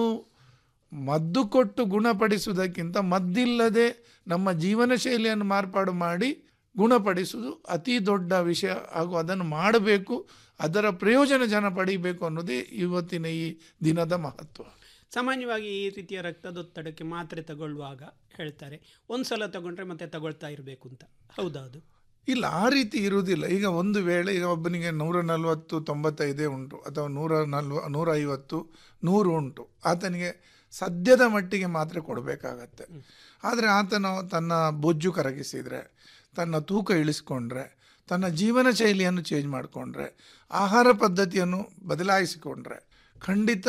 ಮದ್ದು ಕೊಟ್ಟು ಗುಣಪಡಿಸುವುದಕ್ಕಿಂತ ಮದ್ದಿಲ್ಲದೆ ನಮ್ಮ ಜೀವನ ಶೈಲಿಯನ್ನು ಮಾರ್ಪಾಡು ಮಾಡಿ ಗುಣಪಡಿಸುವುದು ಅತಿ ದೊಡ್ಡ ವಿಷಯ ಹಾಗೂ ಅದನ್ನು ಮಾಡಬೇಕು ಅದರ ಪ್ರಯೋಜನ ಜನ ಪಡೀಬೇಕು ಅನ್ನೋದೇ ಇವತ್ತಿನ ಈ ದಿನದ ಮಹತ್ವ ಸಾಮಾನ್ಯವಾಗಿ ಈ ರೀತಿಯ ರಕ್ತದೊತ್ತಡಕ್ಕೆ ಮಾತ್ರೆ ತಗೊಳ್ಳುವಾಗ ಹೇಳ್ತಾರೆ ಒಂದು ಸಲ ತಗೊಂಡ್ರೆ ಮತ್ತೆ ತಗೊಳ್ತಾ ಇರಬೇಕು ಅಂತ ಹೌದಾ ಅದು ಇಲ್ಲ ಆ ರೀತಿ ಇರುವುದಿಲ್ಲ ಈಗ ಒಂದು ವೇಳೆ ಈಗ ಒಬ್ಬನಿಗೆ ನೂರ ನಲವತ್ತು ತೊಂಬತ್ತೈದೇ ಉಂಟು ಅಥವಾ ನೂರ ನಲ್ವ ನೂರ ಐವತ್ತು ನೂರು ಉಂಟು ಆತನಿಗೆ ಸದ್ಯದ ಮಟ್ಟಿಗೆ ಮಾತ್ರೆ ಕೊಡಬೇಕಾಗತ್ತೆ ಆದರೆ ಆತನ ತನ್ನ ಬೊಜ್ಜು ಕರಗಿಸಿದರೆ ತನ್ನ ತೂಕ ಇಳಿಸ್ಕೊಂಡ್ರೆ ತನ್ನ ಜೀವನ ಶೈಲಿಯನ್ನು ಚೇಂಜ್ ಮಾಡಿಕೊಂಡ್ರೆ ಆಹಾರ ಪದ್ಧತಿಯನ್ನು ಬದಲಾಯಿಸಿಕೊಂಡ್ರೆ ಖಂಡಿತ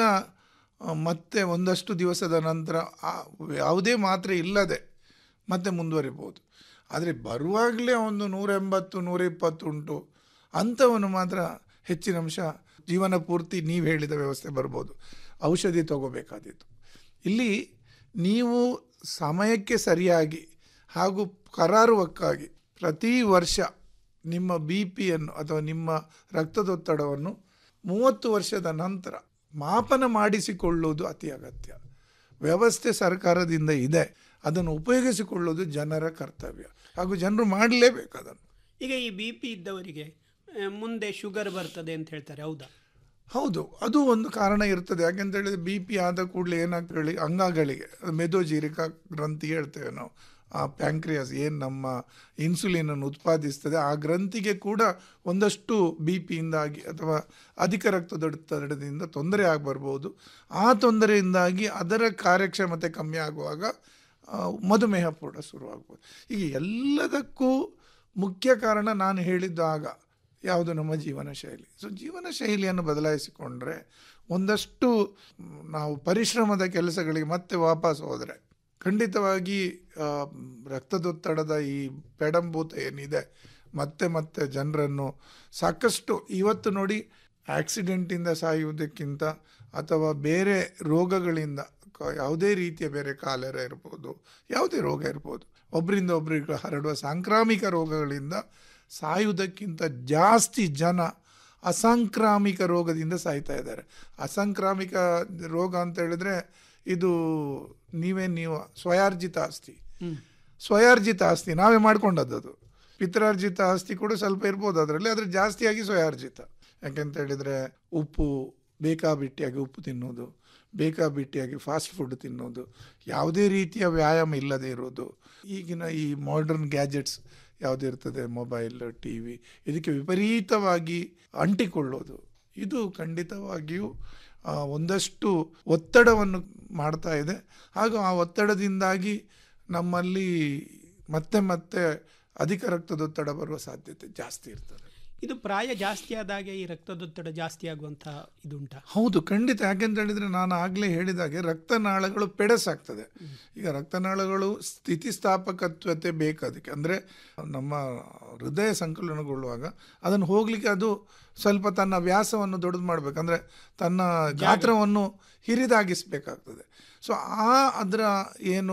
ಆ, ಮತ್ತೆ ಒಂದಷ್ಟು ದಿವಸದ ನಂತರ ಆ ಯಾವುದೇ ಮಾತ್ರೆ ಇಲ್ಲದೆ ಮತ್ತೆ ಮುಂದುವರಿಬೋದು ಆದರೆ ಬರುವಾಗಲೇ ಒಂದು ನೂರ ಎಂಬತ್ತು ನೂರ ಇಪ್ಪತ್ತು ಉಂಟು ಅಂಥವನು ಮಾತ್ರ ಹೆಚ್ಚಿನ ಅಂಶ ಜೀವನ ಪೂರ್ತಿ ನೀವು ಹೇಳಿದ ವ್ಯವಸ್ಥೆ ಬರ್ಬೋದು ಔಷಧಿ ತಗೋಬೇಕಾದೀತು ಇಲ್ಲಿ ನೀವು ಸಮಯಕ್ಕೆ ಸರಿಯಾಗಿ ಹಾಗೂ ಕರಾರುವಕ್ಕಾಗಿ ಪ್ರತಿ ವರ್ಷ ನಿಮ್ಮ ಬಿ ಪಿಯನ್ನು ಅಥವಾ ನಿಮ್ಮ ರಕ್ತದೊತ್ತಡವನ್ನು ಮೂವತ್ತು ವರ್ಷದ ನಂತರ ಮಾಪನ ಮಾಡಿಸಿಕೊಳ್ಳುವುದು ಅತಿ ಅಗತ್ಯ ವ್ಯವಸ್ಥೆ ಸರ್ಕಾರದಿಂದ ಇದೆ ಅದನ್ನು ಉಪಯೋಗಿಸಿಕೊಳ್ಳುವುದು ಜನರ ಕರ್ತವ್ಯ ಹಾಗೂ ಜನರು ಮಾಡಲೇಬೇಕು ಅದನ್ನು ಈಗ ಈ ಬಿ ಪಿ ಇದ್ದವರಿಗೆ ಆ, ಮುಂದೆ ಶುಗರ್ ಬರ್ತದೆ ಅಂತ ಹೇಳ್ತಾರೆ ಹೌದಾ ಹೌದು ಅದು ಒಂದು ಕಾರಣ ಇರ್ತದೆ ಯಾಕೆಂತ ಹೇಳಿದ್ರೆ ಬಿ ಪಿ ಆದ ಕೂಡಲೇ ಏನಾಗ್ತೇಳಿ ಅಂಗಗಳಿಗೆ ಮೆದೋಜೀರಿಕ ಗ್ರಂಥಿ ಹೇಳ್ತೇವೆ ನಾವು ಆ ಪ್ಯಾಂಕ್ರಿಯಾಸ್ ಏನು ನಮ್ಮ ಇನ್ಸುಲಿನನ್ನು ಉತ್ಪಾದಿಸ್ತದೆ ಆ ಗ್ರಂಥಿಗೆ ಕೂಡ ಒಂದಷ್ಟು ಬಿ ಪಿಯಿಂದಾಗಿ ಅಥವಾ ಅಧಿಕ ರಕ್ತದೊತ್ತಡದಿಂದ ತೊಂದರೆ ಆಗಿ ಬರ್ಬೋದು ಆ ತೊಂದರೆಯಿಂದಾಗಿ ಅದರ ಕಾರ್ಯಕ್ಷಮತೆ ಕಮ್ಮಿ ಆಗುವಾಗ ಆ, ಮಧುಮೇಹ ಕೂಡ ಶುರುವಾಗ್ಬೋದು ಈಗ ಎಲ್ಲದಕ್ಕೂ ಮುಖ್ಯ ಕಾರಣ ನಾನು ಹೇಳಿದ್ದಾಗ ಯಾವುದು ನಮ್ಮ ಜೀವನ ಶೈಲಿ ಸೊ ಜೀವನ ಶೈಲಿಯನ್ನು ಬದಲಾಯಿಸಿಕೊಂಡ್ರೆ ಒಂದಷ್ಟು ಮ್, ನಾವು ಪರಿಶ್ರಮದ ಕೆಲಸಗಳಿಗೆ ಮತ್ತೆ ವಾಪಸ್ ಹೋದರೆ ಖಂಡಿತವಾಗಿ ಆ, ರಕ್ತದೊತ್ತಡದ ಈ ಪೆಡಂಭೂತ ಏನಿದೆ ಮತ್ತೆ ಮತ್ತೆ ಜನರನ್ನು ಸಾಕಷ್ಟು ಇವತ್ತು ನೋಡಿ ಆಕ್ಸಿಡೆಂಟಿಂದ ಸಾಯುವುದಕ್ಕಿಂತ ಅಥವಾ ಬೇರೆ ರೋಗಗಳಿಂದ ಕ- ಯಾವುದೇ ರೀತಿಯ ಬೇರೆ ಕಾಲೆರ ಇರ್ಬೋದು ಯಾವುದೇ ರೋಗ ಇರ್ಬೋದು ಒಬ್ಬರಿಂದ ಒಬ್ಬರಿಗೆ ಹರಡುವ ಸಾಂಕ್ರಾಮಿಕ ರೋಗಗಳಿಂದ ಸಾಯುವುದಕ್ಕಿಂತ ಜಾಸ್ತಿ ಜನ ಅಸಾಂಕ್ರಾಮಿಕ ರೋಗದಿಂದ ಸಾಯ್ತಾ ಇದ್ದಾರೆ ಅಸಾಂಕ್ರಾಮಿಕ ರೋಗ ಅಂತ ಹೇಳಿದ್ರೆ ಇದು ನೀವೇ ನೀವು ಸ್ವಯಾರ್ಜಿತ ಆಸ್ತಿ ಸ್ವಯಾರ್ಜಿತ ಆಸ್ತಿ ನಾವೇ ಮಾಡ್ಕೊಂಡದ್ದು ಅದು ಪಿತ್ರಾರ್ಜಿತ ಆಸ್ತಿ ಕೂಡ ಸ್ವಲ್ಪ ಇರ್ಬೋದು ಅದರಲ್ಲಿ ಆದರೆ ಜಾಸ್ತಿಯಾಗಿ ಸ್ವಯಾರ್ಜಿತ ಯಾಕೆಂತ ಹೇಳಿದರೆ ಉಪ್ಪು ಬೇಕಾಬಿಟ್ಟಿಯಾಗಿ ಉಪ್ಪು ತಿನ್ನೋದು ಬೇಕಾಬಿಟ್ಟಿಯಾಗಿ ಫಾಸ್ಟ್ ಫುಡ್ ತಿನ್ನೋದು ಯಾವುದೇ ರೀತಿಯ ವ್ಯಾಯಾಮ ಇಲ್ಲದೆ ಇರೋದು ಈಗಿನ ಈ ಮಾಡರ್ನ್ ಗ್ಯಾಜೆಟ್ಸ್ ಯಾವುದಿರ್ತದೆ ಮೊಬೈಲ್ ಟಿ ವಿ ಇದಕ್ಕೆ ವಿಪರೀತವಾಗಿ ಅಂಟಿಕೊಳ್ಳೋದು ಇದು ಖಂಡಿತವಾಗಿಯೂ ಆ, ಒಂದಷ್ಟು ಒತ್ತಡವನ್ನು ಮಾಡ್ತಾ ಇದೆ ಹಾಗೂ ಆ ಒತ್ತಡದಿಂದಾಗಿ ನಮ್ಮಲ್ಲಿ ಮತ್ತೆ ಮತ್ತೆ ಅಧಿಕ ರಕ್ತದೊತ್ತಡ ಬರುವ ಸಾಧ್ಯತೆ ಜಾಸ್ತಿ ಇರ್ತದೆ ಇದು ಪ್ರಾಯ ಜಾಸ್ತಿ ಆದಾಗೆ ಈ ರಕ್ತದೊತ್ತಡ ಜಾಸ್ತಿ ಆಗುವಂತಹ ಇದುಂಟಾ ಹೌದು ಖಂಡಿತ ಯಾಕೆಂತ ಹೇಳಿದ್ರೆ ನಾನು ಆಗಲೇ ಹೇಳಿದಾಗೆ ರಕ್ತನಾಳಗಳು ಪೆಡಸಾಗ್ತದೆ ಈಗ ರಕ್ತನಾಳಗಳು ಸ್ಥಿತಿಸ್ಥಾಪಕತ್ವತೆ ಬೇಕು ಅದಕ್ಕೆ ಅಂದರೆ ನಮ್ಮ ಹೃದಯ ಸಂಕಲನಗೊಳ್ಳುವಾಗ ಅದನ್ನು ಹೋಗ್ಲಿಕ್ಕೆ ಅದು ಸ್ವಲ್ಪ ತನ್ನ ವ್ಯಾಸವನ್ನು ದೊಡ್ಡದು ಮಾಡಬೇಕಂದ್ರೆ ತನ್ನ ಗಾತ್ರವನ್ನು ಹಿರಿದಾಗಿಸ್ಬೇಕಾಗ್ತದೆ ಸೊ ಆ ಅದರ ಏನು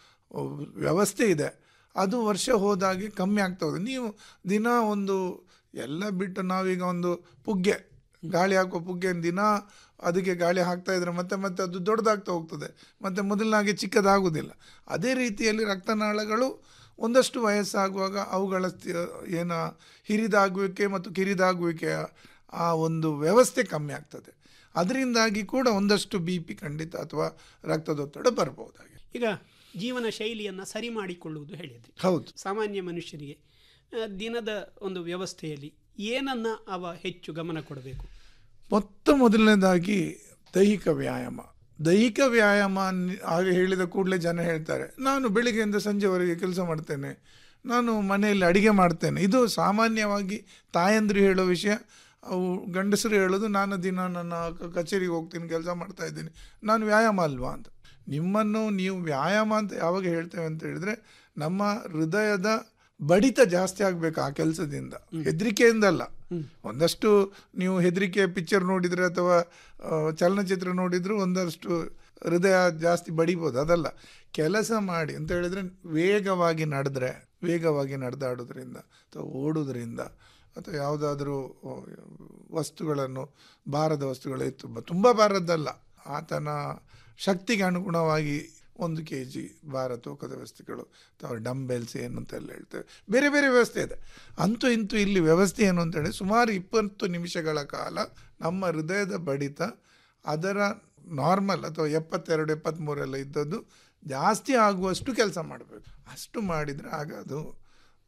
ವ್ಯವಸ್ಥೆ ಇದೆ ಅದು ವರ್ಷ ಹೋದಾಗೆ ಕಮ್ಮಿ ಆಗ್ತಾ ಹೋಗುತ್ತೆ ನೀವು ದಿನ ಒಂದು ಎಲ್ಲ ಬಿಟ್ಟು ನಾವೀಗ ಒಂದು ಪುಗ್ಗೆ ಗಾಳಿ ಹಾಕುವ ಪುಗ್ಗೆ ದಿನ ಅದಕ್ಕೆ ಗಾಳಿ ಹಾಕ್ತಾ ಇದ್ರೆ ಮತ್ತೆ ಮತ್ತೆ ಅದು ದೊಡ್ಡದಾಗ್ತಾ ಹೋಗ್ತದೆ ಮತ್ತೆ ಮೊದಲನಾಗೆ ಚಿಕ್ಕದಾಗುವುದಿಲ್ಲ ಅದೇ ರೀತಿಯಲ್ಲಿ ರಕ್ತನಾಳಗಳು ಒಂದಷ್ಟು ವಯಸ್ಸಾಗುವಾಗ ಅವುಗಳ ಸ್ಥಿ- ಏನ ಹಿರಿದಾಗುವಿಕೆ ಮತ್ತು ಕಿರಿದಾಗುವಿಕೆಯ ಆ ಒಂದು ವ್ಯವಸ್ಥೆ ಕಮ್ಮಿ ಆಗ್ತದೆ ಅದರಿಂದಾಗಿ ಕೂಡ ಒಂದಷ್ಟು ಬಿ ಪಿ ಖಂಡಿತ ಅಥವಾ ರಕ್ತದೊತ್ತಡ ಬರ್ಬೋದಾಗಿ ಈಗ ಜೀವನ ಶೈಲಿಯನ್ನು ಸರಿ ಮಾಡಿಕೊಳ್ಳುವುದು ಹೇಳಿದ್ರಿ ಹೌದು ಸಾಮಾನ್ಯ ಮನುಷ್ಯರಿಗೆ ಆ, ದಿನದ ಒಂದು ವ್ಯವಸ್ಥೆಯಲ್ಲಿ ಏನನ್ನ ಅವ ಹೆಚ್ಚು ಗಮನ ಕೊಡಬೇಕು ಮೊತ್ತ ಮೊದಲನೇದಾಗಿ ದೈಹಿಕ ವ್ಯಾಯಾಮ ದೈಹಿಕ ವ್ಯಾಯಾಮ ನಿ- ಹಾಗೆ ಹೇಳಿದ ಕೂಡಲೇ ಜನ ಹೇಳ್ತಾರೆ ನಾನು ಬೆಳಿಗ್ಗೆಯಿಂದ ಸಂಜೆವರೆಗೆ ಕೆಲಸ ಮಾಡ್ತೇನೆ ನಾನು ಮನೆಯಲ್ಲಿ ಅಡಿಗೆ ಮಾಡ್ತೇನೆ ಇದು ಸಾಮಾನ್ಯವಾಗಿ ತಾಯಂದ್ರು ಹೇಳೋ ವಿಷಯ ಅವು ಗಂಡಸರು ಹೇಳೋದು ನಾನು ದಿನ ನನ್ನ ಕ- ಕಚೇರಿಗೆ ಹೋಗ್ತೀನಿ ಕೆಲಸ ಮಾಡ್ತಾ ಇದ್ದೀನಿ ನಾನು ವ್ಯಾಯಾಮ ಅಲ್ವಾ ಅಂತ ನಿಮ್ಮನ್ನು ನೀವು ವ್ಯಾಯಾಮ ಅಂತ ಯಾವಾಗ ಹೇಳ್ತೇವೆ ಅಂತ ಹೇಳಿದ್ರೆ ನಮ್ಮ ಹೃದಯದ ಬಡಿತ ಜಾಸ್ತಿ ಆಗಬೇಕು ಆ ಕೆಲಸದಿಂದ ಹೆದರಿಕೆಯಿಂದಲ್ಲ ಒಂದಷ್ಟು ನೀವು ಹೆದರಿಕೆ ಪಿಕ್ಚರ್ ನೋಡಿದರೆ ಅಥವಾ ಆ, ಚಲನಚಿತ್ರ ನೋಡಿದ್ರು ಒಂದಷ್ಟು ಹೃದಯ ಜಾಸ್ತಿ ಬಡಿಬೋದು ಅದಲ್ಲ ಕೆಲಸ ಮಾಡಿ ಅಂತ ಹೇಳಿದ್ರೆ ವೇಗವಾಗಿ ನಡೆದ್ರೆ ವೇಗವಾಗಿ ನಡೆದಾಡೋದ್ರಿಂದ ಅಥವಾ ಓಡೋದ್ರಿಂದ ಅಥವಾ ಯಾವುದಾದ್ರೂ ಆ, ವಸ್ತುಗಳನ್ನು ಭಾರದ ವಸ್ತುಗಳು ಎತ್ತು ತುಂಬ ಭಾರದ್ದಲ್ಲ ಆತನ ಶಕ್ತಿಗೆ ಅನುಗುಣವಾಗಿ ಒಂದು ಕೆ ಜಿ ಭಾರ ತೂಕದ ವಸ್ತುಗಳು ಅಥವಾ ಡಂಬೆಲ್ಸ್ ಏನು ಅಂತೆಲ್ಲ ಹೇಳ್ತೇವೆ ಬೇರೆ ಬೇರೆ ವ್ಯವಸ್ಥೆ ಇದೆ ಅಂತೂ ಇಂತೂ ಇಲ್ಲಿ ವ್ಯವಸ್ಥೆ ಏನು ಅಂತೇಳಿ ಸುಮಾರು ಇಪ್ಪತ್ತು ನಿಮಿಷಗಳ ಕಾಲ ನಮ್ಮ ಹೃದಯದ ಬಡಿತ ಅದರ ನಾರ್ಮಲ್ ಅಥವಾ ಎಪ್ಪತ್ತೆರಡು ಎಪ್ಪತ್ತ್ಮೂರೆಲ್ಲ ಇದ್ದದ್ದು ಜಾಸ್ತಿ ಆಗುವಷ್ಟು ಕೆಲಸ ಮಾಡಬೇಕು ಅಷ್ಟು ಮಾಡಿದರೆ ಆಗ ಅದು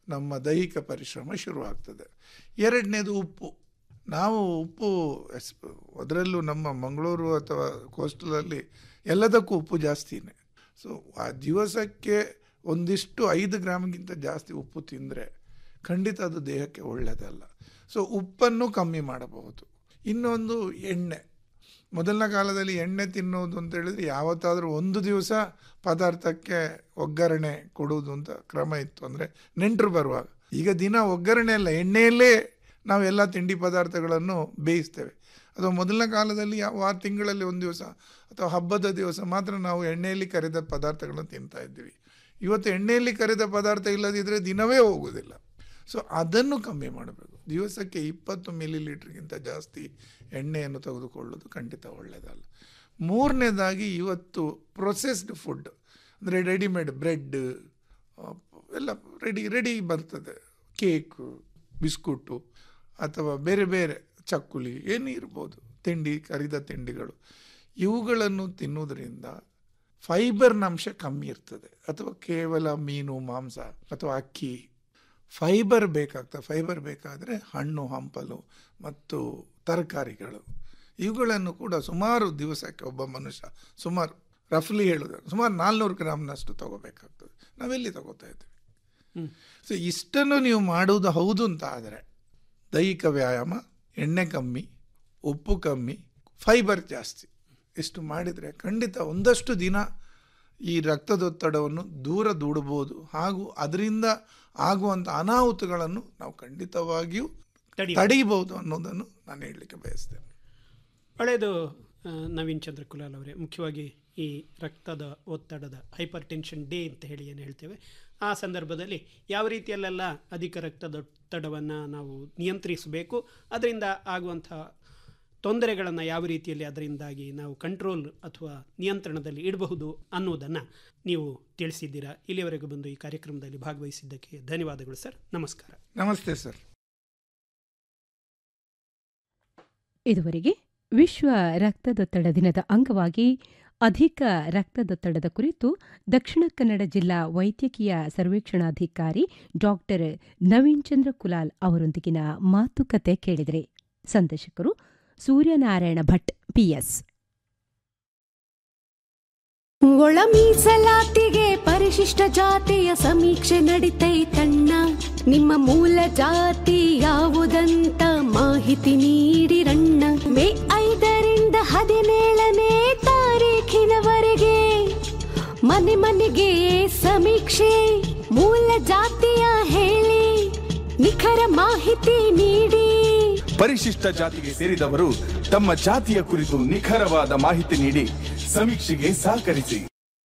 ನಮ್ಮ ದೈಹಿಕ ಪರಿಶ್ರಮ ಶುರುವಾಗ್ತದೆ ಎರಡನೇದು ಉಪ್ಪು ನಾವು ಉಪ್ಪು ಎಸ್ ಅದರಲ್ಲೂ ನಮ್ಮ ಮಂಗಳೂರು ಅಥವಾ ಕೋಸ್ಟಲಲ್ಲಿ ಎಲ್ಲದಕ್ಕೂ ಉಪ್ಪು ಜಾಸ್ತಿನೇ ಸೊ ಆ ದಿವಸಕ್ಕೆ ಒಂದಿಷ್ಟು ಐದು ಗ್ರಾಮ್ಗಿಂತ ಜಾಸ್ತಿ ಉಪ್ಪು ತಿಂದರೆ ಖಂಡಿತ ಅದು ದೇಹಕ್ಕೆ ಒಳ್ಳೆಯದಲ್ಲ ಸೊ ಉಪ್ಪನ್ನು ಕಮ್ಮಿ ಮಾಡಬಹುದು ಇನ್ನೊಂದು ಎಣ್ಣೆ ಮೊದಲನ ಕಾಲದಲ್ಲಿ ಎಣ್ಣೆ ತಿನ್ನೋದು ಅಂತ ಹೇಳಿದ್ರೆ ಯಾವತ್ತಾದರೂ ಒಂದು ದಿವಸ ಪದಾರ್ಥಕ್ಕೆ ಒಗ್ಗರಣೆ ಕೊಡುವುದು ಅಂತ ಕ್ರಮ ಇತ್ತು ಅಂದರೆ ನೆಂಟರು ಬರುವಾಗ ಈಗ ದಿನ ಒಗ್ಗರಣೆ ಅಲ್ಲ ಎಣ್ಣೆಯಲ್ಲೇ ನಾವೆಲ್ಲ ತಿಂಡಿ ಪದಾರ್ಥಗಳನ್ನು ಬೇಯಿಸ್ತೇವೆ ಅಥವಾ ಮೊದಲನ ಕಾಲದಲ್ಲಿ ಯಾವ ಆ ತಿಂಗಳಲ್ಲಿ ಒಂದು ದಿವಸ ಅಥವಾ ಹಬ್ಬದ ದಿವಸ ಮಾತ್ರ ನಾವು ಎಣ್ಣೆಯಲ್ಲಿ ಕರೆದ ಪದಾರ್ಥಗಳನ್ನು ತಿಂತಾ ಇದ್ದೀವಿ ಇವತ್ತು ಎಣ್ಣೆಯಲ್ಲಿ ಕರೆದ ಪದಾರ್ಥ ಇಲ್ಲದಿದ್ದರೆ ದಿನವೇ ಹೋಗುವುದಿಲ್ಲ ಸೊ ಅದನ್ನು ಕಮ್ಮಿ ಮಾಡಬೇಕು ದಿವಸಕ್ಕೆ ಇಪ್ಪತ್ತು ಮಿಲಿ ಲೀಟ್ರ್ಗಿಂತ ಜಾಸ್ತಿ ಎಣ್ಣೆಯನ್ನು ತೆಗೆದುಕೊಳ್ಳೋದು ಖಂಡಿತ ಒಳ್ಳೆಯದಲ್ಲ ಮೂರನೇದಾಗಿ ಇವತ್ತು ಪ್ರೊಸೆಸ್ಡ್ ಫುಡ್ ಅಂದರೆ ರೆಡಿಮೇಡ್ ಬ್ರೆಡ್ ಎಲ್ಲ ರೆಡಿ ರೆಡಿ ಬರ್ತದೆ ಕೇಕು ಬಿಸ್ಕುಟು ಅಥವಾ ಬೇರೆ ಬೇರೆ ಚಕ್ಕುಲಿ ಏನು ಇರ್ಬೋದು ತಿಂಡಿ ಕರಿದ ತಿಂಡಿಗಳು ಇವುಗಳನ್ನು ತಿನ್ನುವುದರಿಂದ ಫೈಬರ್ನ ಅಂಶ ಕಮ್ಮಿ ಇರ್ತದೆ ಅಥವಾ ಕೇವಲ ಮೀನು ಮಾಂಸ ಅಥವಾ ಅಕ್ಕಿ ಫೈಬರ್ ಬೇಕಾಗ್ತದೆ ಫೈಬರ್ ಬೇಕಾದರೆ ಹಣ್ಣು ಹಂಪಲು ಮತ್ತು ತರಕಾರಿಗಳು ಇವುಗಳನ್ನು ಕೂಡ ಸುಮಾರು ದಿವಸಕ್ಕೆ ಒಬ್ಬ ಮನುಷ್ಯ ಸುಮಾರು ರಫ್ಲಿ ಹೇಳೋದು ಸುಮಾರು ನಾಲ್ನೂರು ಗ್ರಾಮ್ನಷ್ಟು ತಗೋಬೇಕಾಗ್ತದೆ ನಾವೆಲ್ಲಿ ತಗೋತಾ ಇದ್ದೀವಿ ಸೊ ಇಷ್ಟನ್ನು ನೀವು ಮಾಡುವುದು ಹೌದು ಅಂತ ಆದರೆ ದೈಹಿಕ ವ್ಯಾಯಾಮ ಎಣ್ಣೆ ಕಮ್ಮಿ ಉಪ್ಪು ಕಮ್ಮಿ ಫೈಬರ್ ಜಾಸ್ತಿ ಇಷ್ಟು ಮಾಡಿದರೆ ಖಂಡಿತ ಒಂದಷ್ಟು ದಿನ ಈ ರಕ್ತದೊತ್ತಡವನ್ನು ದೂರ ದೂಡಬಹುದು ಹಾಗೂ ಅದರಿಂದ ಆಗುವಂಥ ಅನಾಹುತಗಳನ್ನು ನಾವು ಖಂಡಿತವಾಗಿಯೂ ತಡೆಯಬಹುದು ಅನ್ನೋದನ್ನು ನಾನು ಹೇಳಲಿಕ್ಕೆ ಬಯಸ್ತೇನೆ ಒಳ್ಳೆಯದು ಆ, ನವೀನ್ ಚಂದ್ರ ಕುಲಾಲ್ ಅವರೇ ಮುಖ್ಯವಾಗಿ ಈ ರಕ್ತದ ಒತ್ತಡದ ಹೈಪರ್ ಟೆನ್ಷನ್ ಡೇ ಅಂತ ಹೇಳಿ ಏನು ಹೇಳ್ತೇವೆ ಆ ಸಂದರ್ಭದಲ್ಲಿ ಯಾವ ರೀತಿಯಲ್ಲೆಲ್ಲ ಅಧಿಕ ರಕ್ತದೊತ್ತಡವನ್ನು ನಾವು ನಿಯಂತ್ರಿಸಬೇಕು ಅದರಿಂದ ಆಗುವಂಥ ತೊಂದರೆಗಳನ್ನು ಯಾವ ರೀತಿಯಲ್ಲಿ ಅದರಿಂದಾಗಿ ನಾವು ಕಂಟ್ರೋಲ್ ಅಥವಾ ನಿಯಂತ್ರಣದಲ್ಲಿ ಇಡಬಹುದು ಅನ್ನೋದನ್ನು ನೀವು ತಿಳಿಸಿದ್ದೀರಾ ಇಲ್ಲಿಯವರೆಗೂ ಬಂದು ಈ ಕಾರ್ಯಕ್ರಮದಲ್ಲಿ ಭಾಗವಹಿಸಿದ್ದಕ್ಕೆ ಧನ್ಯವಾದಗಳು ಸರ್ ನಮಸ್ಕಾರ ನಮಸ್ತೆ ಸರ್ ಇದುವರೆಗೆ ವಿಶ್ವ ರಕ್ತದೊತ್ತಡ ದಿನದ ಅಂಗವಾಗಿ ಅಧಿಕ ರಕ್ತದೊತ್ತಡದ ಕುರಿತು ದಕ್ಷಿಣ ಕನ್ನಡ ಜಿಲ್ಲಾ ವೈದ್ಯಕೀಯ ಸರ್ವೇಕ್ಷಣಾಧಿಕಾರಿ ಡಾಕ್ಟರ್ ನವೀನ್ ಚಂದ್ರ ಕುಲಾಲ್ ಅವರೊಂದಿಗಿನ ಮಾತುಕತೆ ಕೇಳಿದರೆ ಸಂದರ್ಶಕರು ಸೂರ್ಯನಾರಾಯಣ ಭಟ್ ಪಿಎಸ್ ಒಳ ಮೀಸಲಾತಿಗೆ ಪರಿಶಿಷ್ಟ ಜಾತಿಯ ಸಮೀಕ್ಷೆ ನಡಿತೈತಣ್ಣ ನಿಮ್ಮ ಮೂಲ ಜಾತಿ ಯಾವುದಂತ ಮಾಹಿತಿ ನೀಡಿರಣ್ಣ ಮೇ ಐದರಿಂದ ಹದಿನೇಳನೇ ತಾರೀಖಿನವರೆಗೆ ಮನೆ ಮನೆಗೆ ಸಮೀಕ್ಷೆ ಮೂಲ ಜಾತಿಯ ಹೇಳಿ ನಿಖರ ಮಾಹಿತಿ ನೀಡಿ ಪರಿಶಿಷ್ಟ ಜಾತಿಗೆ ಸೇರಿದವರು ತಮ್ಮ ಜಾತಿಯ ಕುರಿತು ನಿಖರವಾದ ಮಾಹಿತಿ ನೀಡಿ ಸಮೀಕ್ಷೆಗೆ ಸಹಕರಿಸಿ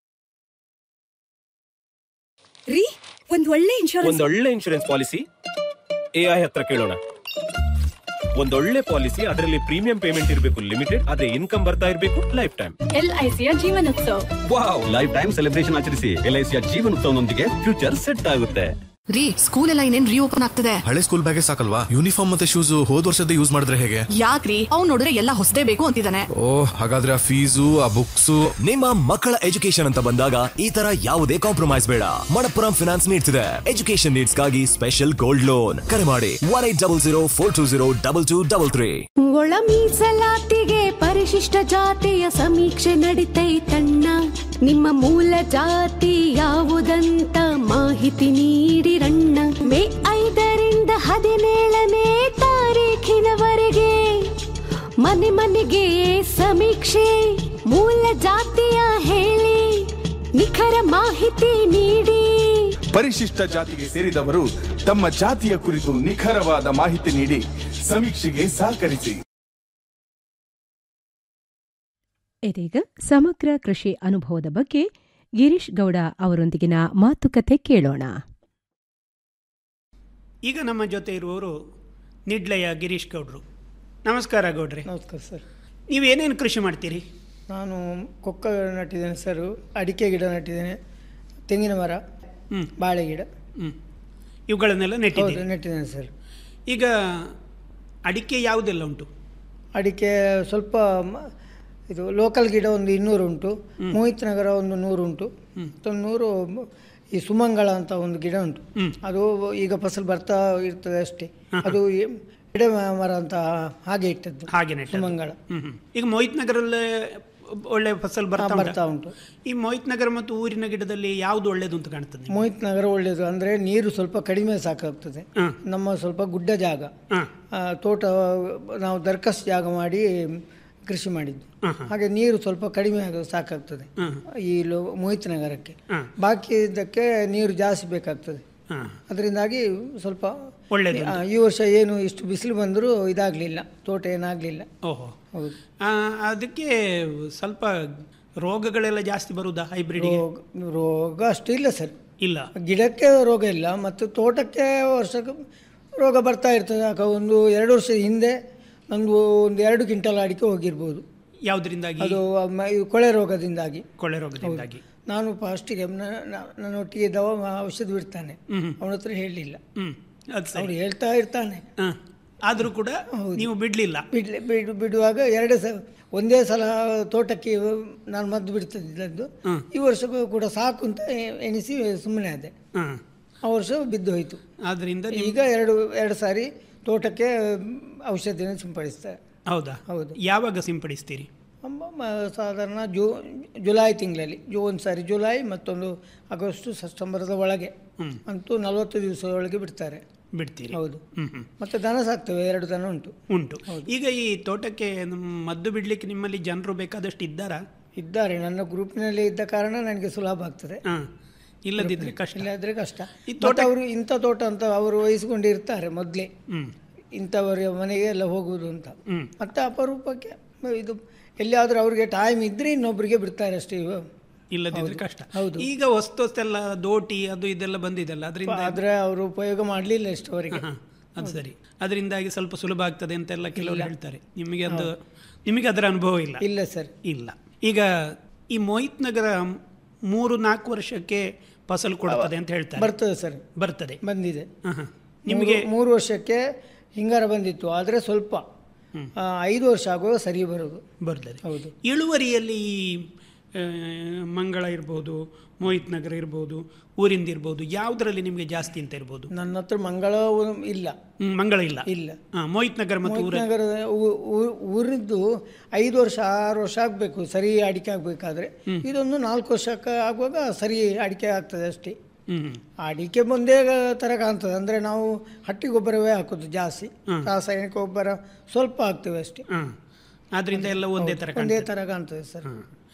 ರೀ ಒಂದ್ ಒಳ್ಳೆ ಇನ್ಶೂರೆನ್ಸ್ ಒಂದೊಳ್ಳೆ ಇನ್ಶೂರೆನ್ಸ್ ಪಾಲಿಸಿ ಎಐ ಹತ್ರ ಕೇಳೋಣ ಒಂದೊಳ್ಳೆ ಪಾಲಿಸಿ ಅದರಲ್ಲಿ ಪ್ರೀಮಿಯಂ ಪೇಮೆಂಟ್ ಇರಬೇಕು ಲಿಮಿಟೆಡ್ ಅದೇ ಇನ್ಕಮ್ ಬರ್ತಾ ಇರಬೇಕು ಲೈಫ್ ಟೈಮ್ ಎಲ್ಐಸಿಯ Jeevan Utsav wow lifetime celebration ಆಚರಿಸಿ ಎಲ್ಐಸಿಯ ಜೀವನೋತ್ಸವನೊಂದಿಗೆ ಫ್ಯೂಚರ್ ಸೆಟ್ ಆಗುತ್ತೆ ರೀ ಸ್ಕೂಲ್ ಎಲ್ಲ ಇನ್ನೇನ್ ರೀಓಪನ್ ಆಗ್ತದೆ ಹಳೆ ಸ್ಕೂಲ್ ಬ್ಯಾಗೆ ಸಾಕಲ್ವಾ ಯೂನಿಫಾರ್ಮ್ ಮತ್ತೆ ಶೂಸ್ ಹೋದ್ ವರ್ಷದ ಯೂಸ್ ಮಾಡಿದ್ರೆ ಹೇಗೆ ಯಾಕ್ರಿ ಅವ್ನ್ ನೋಡಿದ್ರೆ ಎಲ್ಲ ಹೊಸದೇ ಬೇಕು ಅಂತಿದ್ದಾನೆ ಓ ಹಾಗಾದ್ರೆ ಆ ಫೀಸು ಆ ಬುಕ್ಸು ನಿಮ್ಮ ಮಕ್ಕಳ ಎಜುಕೇಶನ್ ಅಂತ ಬಂದಾಗ ಈ ತರ ಯಾವುದೇ ಕಾಂಪ್ರಮೈಸ್ ಬೇಡ ಮಣಪ್ಪುರಂ ಫಿನಾನ್ಸ್ ನೀಡ್ತಿದೆ ಎಜುಕೇಶನ್ ನೀಡ್ಸ್ಗಾಗಿ ಸ್ಪೆಷಲ್ ಗೋಲ್ಡ್ ಲೋನ್ ಕರೆ ಮಾಡಿ one eight double zero four two zero double two double three ಒಳ ಮೀಸಲಾತಿಗೆ ಪರಿಶಿಷ್ಟ ಜಾತಿಯ ಸಮೀಕ್ಷೆ ನಡಿತೈತಣ್ಣ ನಿಮ್ಮ ಮೂಲ ಜಾತಿ ಯಾವುದಂತ ಮಾಹಿತಿ ನೀಡಿರಣ್ಣ ಮೇ ಐದರಿಂದ ಹದಿನೇಳನೇ ತಾರೀಖಿನವರೆಗೆ ಮನೆ ಮನೆಗೆ ಸಮೀಕ್ಷೆ ಮೂಲ ಜಾತಿಯ ಹೇಳಿ ನಿಖರ ಮಾಹಿತಿ ನೀಡಿ ಪರಿಶಿಷ್ಟ ಜಾತಿಗೆ ಸೇರಿದವರು ತಮ್ಮ ಜಾತಿಯ ಕುರಿತು ನಿಖರವಾದ ಮಾಹಿತಿ ನೀಡಿ ಸಮೀಕ್ಷೆಗೆ ಸಹಕರಿಸಿ ಇದೀಗ ಸಮಗ್ರ ಕೃಷಿ ಅನುಭವದ ಬಗ್ಗೆ ಗಿರೀಶ್ ಗೌಡ ಅವರೊಂದಿಗಿನ ಮಾತುಕತೆ ಕೇಳೋಣ ಈಗ ನಮ್ಮ ಜೊತೆ ಇರುವವರು ನಿಡ್ಲೆಯ ಗಿರೀಶ್ ಗೌಡ್ರು ನಮಸ್ಕಾರ ಗೌಡ್ರೆ ನಮಸ್ಕಾರ ಸರ್ ನೀವೇನೇನು ಕೃಷಿ ಮಾಡ್ತೀರಿ ನಾನು ಕೊಕ್ಕ ನಟ್ಟಿದ್ದೇನೆ ಸರ್ ಅಡಿಕೆ ಗಿಡ ನಟ್ಟಿದ್ದೇನೆ ತೆಂಗಿನ ಮರ ಬಾಳೆ ಗಿಡ ಹ್ಮ್. ಇವುಗಳನ್ನೆಲ್ಲ ನೆಟ್ಟಿದ್ದೀರಿ ಹೌದು, ನೆಟ್ಟಿದ್ದೇನೆ ಸರ್ ಈಗ ಅಡಿಕೆ ಯಾವುದೆಲ್ಲ ಉಂಟು ಅಡಿಕೆ ಸ್ವಲ್ಪ ಮ- ಇದು ಲೋಕಲ್ ಗಿಡ ಒಂದು ಇನ್ನೂರು ಉಂಟು ಮೋಹಿತ್ ನಗರ ಒಂದು ನೂರು ಉಂಟು ಮತ್ತೊಂದು ನೂರು ಮ- ಈ ಸುಮಂಗಳ ಅಂತ ಒಂದು ಗಿಡ ಉಂಟು ಅದು ಈಗ ಫಸಲು ಬರ್ತಾ ಇರ್ತದೆ ಅಷ್ಟೇ ಅದು ಈ ಗಿಡ ಮರ ಅಂತ ಹಾಗೆ ಇಟ್ಟದ್ದು ಹಾಗೆ ನೆಟ್ಟದ್ದು. ಸುಮಂಗಳ ಹ್ಮ್ ಹ್ಮ್. ಈಗ ಮೋಹಿತ್ ನಗರಲ್ಲೇ ಒಳ್ಳೆ ಫಸಲ್ ಬರ್ತಾ ಹಾ, ಉಂಟಾ? ಬರ್ತಾ ಉಂಟು. ಈ ಮೋಹಿತ್ ನಗರ ಮತ್ತು ಊರಿನ ಗಿಡದಲ್ಲಿ ಯಾವುದು ಒಳ್ಳೇದು ಅಂತ ಕಾಣ್ತದೆ ನಿಮ್ಗೆ? ಮೋಹಿತ್ ನಗರ ಒಳ್ಳೆಯದು ಅಂದರೆ ನೀರು ಸ್ವಲ್ಪ ಕಡಿಮೆ ಸಾಕಾಗ್ತದೆ ನಮ್ಮ ಸ್ವಲ್ಪ ಗುಡ್ಡ ಜಾಗ ಆ, ತೋಟ ನಾವು ದರ್ಕಸ್ ಜಾಗ ಮಾಡಿ ಕೃಷಿ ಮಾಡಿದ್ದು ಹಾಗೆ ನೀರು ಸ್ವಲ್ಪ ಕಡಿಮೆ ಆಗ ಸಾಕಾಗ್ತದೆ ಈ ಲೋ ಮೋಹಿತ್ ನಗರಕ್ಕೆ ಬಾಕಿ ಇದಕ್ಕೆ ನೀರು ಜಾಸ್ತಿ ಬೇಕಾಗ್ತದೆ ಅದರಿಂದಾಗಿ ಸ್ವಲ್ಪ ಒಳ್ಳೆದು ಆ, ಈ ವರ್ಷ ಏನು ಇಷ್ಟು ಬಿಸಿಲು ಬಂದರೂ ಇದಾಗಲಿಲ್ಲ ತೋಟ ಏನಾಗಲಿಲ್ಲ ಓಹೋ ಹೌದು ಆ, ಅದಕ್ಕೆ ಸ್ವಲ್ಪ ರೋಗಗಳೆಲ್ಲ ಜಾಸ್ತಿ ಬರುದಾ ಹೈಬ್ರಿಡ್ ರೋಗ ರೋಗ ಅಷ್ಟು ಇಲ್ಲ ಸರ್ ಇಲ್ಲ ಗಿಡಕ್ಕೆ ರೋಗ ಇಲ್ಲ ಮತ್ತು ತೋಟಕ್ಕೆ ವರ್ಷಕ್ಕೆ ರೋಗ ಬರ್ತಾ ಇರ್ತದೆ ಆಗ ಒಂದು ಎರಡು ವರ್ಷದ ಹಿಂದೆ ನಂದು ಒಂದು ಎರಡು ಕ್ವಿಂಟಲ್ ಅಡಿಕೆ ಹೋಗಿರ್ಬೋದು ಯಾವುದರಿಂದಾಗಿ ಅದು ಮ- ಇದು ಕೊಳೆ ರೋಗದಿಂದಾಗಿ ಕೊಳೆ ರೋಗದಿಂದಾಗಿ ನಾನು ಫಸ್ಟಿಗೆ ನನ್ನೊಟ್ಟಿಗೆ ದವ ಔಷಧ ಬಿಡ್ತಾನೆ ಅವನ ಹತ್ರ ಹೇಳಲಿಲ್ಲ ಹ್ಮ್ ಅದು ಸರಿ ಅವ್ರು ಹೇಳ್ತಾ ಇರ್ತಾನೆ ಹ. ಆದ್ರೂ ಕೂಡ ನೀವು ಬಿಡ್ಲಿಲ್ಲ ಬಿಡ್ಲಿ ಬಿಡು ಬಿಡುವಾಗ ಎರಡೇ ಸಲ ಒಂದೇ ಸಲ ತೋಟಕ್ಕೆ ನಾನು ಮದ್ದು ಬಿಡ್ತಿದ್ದದ್ದು ಈ ವರ್ಷಕ್ಕೂ ಕೂಡ ಸಾಕು ಅಂತ ಎ- ಎಣಿಸಿ ಸುಮ್ಮನೆ ಆದೆ ಹ. ಆ ವರ್ಷ ಬಿದ್ದು ಹೋಯಿತು ಆದ್ರಿಂದ ಈಗ ಎರಡು ಎರಡು ಸಾರಿ ತೋಟಕ್ಕೆ ಔಷಧಿನ ಸಿಂಪಡಿಸ್ತಾರೆ ಹೌದಾ ಹೌದು ಯಾವಾಗ ಸಿಂಪಡಿಸ್ತೀರಿ ಅಮ್ಮ- ಮ- ಸಾಧಾರಣ ಜೂ ಜುಲೈ ತಿಂಗಳಲ್ಲಿ ಜೂ ಒಂದು ಸಾರಿ ಜುಲೈ ಮತ್ತೊಂದು ಆಗಸ್ಟ್ ಸೆಪ್ಟೆಂಬರದ ಒಳಗೆ ಅಂತೂ ನಲವತ್ತು ದಿವಸದ ಒಳಗೆ ಬಿಡ್ತಾರೆ ಬಿಡ್ತೀರಿ ಹೌದು ಹ್ಮ್ ಹ್ಮ್ ಮತ್ತೆ ದನ ಸಾಕ್ತೇವೆ ಎರಡು ದನ ಉಂಟು ಉಂಟು ಈಗ ಈ ತೋಟಕ್ಕೆ ನಮ್ಮ ಮದ್ದು ಬಿಡ್ಲಿಕ್ಕೆ ನಿಮ್ಮಲ್ಲಿ ಜನರು ಬೇಕಾದಷ್ಟು ಇದ್ದಾರಾ ಇದ್ದಾರೆ ನನ್ನ ಗ್ರೂಪ್ನಲ್ಲಿ ಇದ್ದ ಕಾರಣ ನನಗೆ ಸುಲಭ ಆಗ್ತದೆ ಹ. ಇಲ್ಲದಿದ್ರೆ ಕಷ್ಟ ಇಲ್ಲದ್ರೆ ಕಷ್ಟ ಈ ತೋಟ ಅವರು ಇಂಥ ತೋಟ ಅಂತ ಅವರು ವಹಿಸಿಕೊಂಡಿರ್ತಾರೆ ಮೊದಲೇ ಹ್ಮ್ ಇಂಥವರ ಮನೆಗೆ ಎಲ್ಲ ಹೋಗುವುದು ಅಂತ ಹ್ಮ್ ಮತ್ತೆ ಅಪರೂಪಕ್ಕೆ ಇದು ಎಲ್ಲಿಯಾದ್ರೂ ಅವ್ರಿಗೆ ಟೈಮ್ ಇದ್ರೆ ಇನ್ನೊಬ್ಬರಿಗೆ ಬಿಡ್ತಾರೆ ಅಷ್ಟೇ ಇವು ಇಲ್ಲದಿದ್ರೆ ಕಷ್ಟ ಹೌದು. ಈಗ ವಸ್ತು ವಸ್ತೆಲ್ಲ ದೋಟಿ ಅದು ಇದೆಲ್ಲ ಬಂದಿದೆಲ್ಲ ಅದರಿಂದ ಆದ್ರೆ ಅವರು ಉಪಯೋಗ ಮಾಡಲಿಲ್ಲ ಇಷ್ಟವರೆಗೆ ಅದು ಸರಿ ಅದರಿಂದಾಗಿ ಸ್ವಲ್ಪ ಸುಲಭ ಆಗ್ತದೆ ಅಂತೆಲ್ಲ ಕೆಲವರು ಹೇಳ್ತಾರೆ ನಿಮಗೆ ಅದು ನಿಮಗೆ ಅದರ ಅನುಭವ ಇಲ್ಲ ಇಲ್ಲ ಸರ್ ಇಲ್ಲ ಈಗ ಈ ಮೋಹಿತ್ ನಗರ ಮೂರು ನಾಲ್ಕು ವರ್ಷಕ್ಕೆ ಫಸಲು ಕೊಡುತ್ತದೆ ಅಂತ ಹೇಳ್ತಾರೆ ಬರ್ತದೆ ಸರ್ ಬರ್ತದೆ ಬಂದಿದೆ ಹ, ಹ. ನಿಮಗೆ ಮೂರು ವರ್ಷಕ್ಕೆ ಹಿಂಗಾರ ಬಂದಿತ್ತು ಆದರೆ ಸ್ವಲ್ಪ ಆ, ಐದು ವರ್ಷ ಆಗುವಾಗ ಸರಿ ಬರೋದು ಬರ್ತದೆ ಹೌದು ಇಳುವರಿಯಲ್ಲಿ ಈ ಆ, ಮಂಗಳ ಇರ್ಬೋದು ಮೋಹಿತ್ ನಗರ ಇರ್ಬೋದು ಊರಿಂದ ಇರ್ಬೋದು ಯಾವುದರಲ್ಲಿ ನಿಮಗೆ ಜಾಸ್ತಿ ಅಂತ ಇರ್ಬೋದು ನನ್ನ ಹತ್ರ ಮಂಗಳ ಊ- ಇಲ್ಲ ಹ್ಮ್, ಮಂಗಳ ಇಲ್ಲ ಇಲ್ಲ ಹಾ, ಮೋಹಿತ್ ನಗರ ಮತ್ತು ಊರ ನಗರದ ಊರಿದ್ದು ಐದು ವರ್ಷ ಆರು ವರ್ಷ ಆಗಬೇಕು ಸರಿ ಅಡಿಕೆ ಆಗಬೇಕಾದ್ರೆ ಇದೊಂದು ನಾಲ್ಕು ವರ್ಷಕ್ಕೆ ಆಗುವಾಗ ಸರಿ ಅಡಿಕೆ ಆಗ್ತದೆ ಅಷ್ಟೇ ಹ್ಮ್ ಅಡಿಕೆ ಒಂದೇ ಥರ ಕಾಣ್ತದೆ ಅಂದರೆ ನಾವು ಹಟ್ಟಿ ಗೊಬ್ಬರವೇ ಹಾಕೋದು ಜಾಸ್ತಿ ರಾಸಾಯನಿಕ ಗೊಬ್ಬರ ಸ್ವಲ್ಪ ಹಾಕ್ತೇವೆ ಅಷ್ಟೇ ಹಾ. ಆದ್ರಿಂದ ಎಲ್ಲ ಒಂದೇ ತರ ಒಂದೇ ಕಾಣ್ತದೆ. ಥರ ಕಾಣ್ತದೆ ಸರ್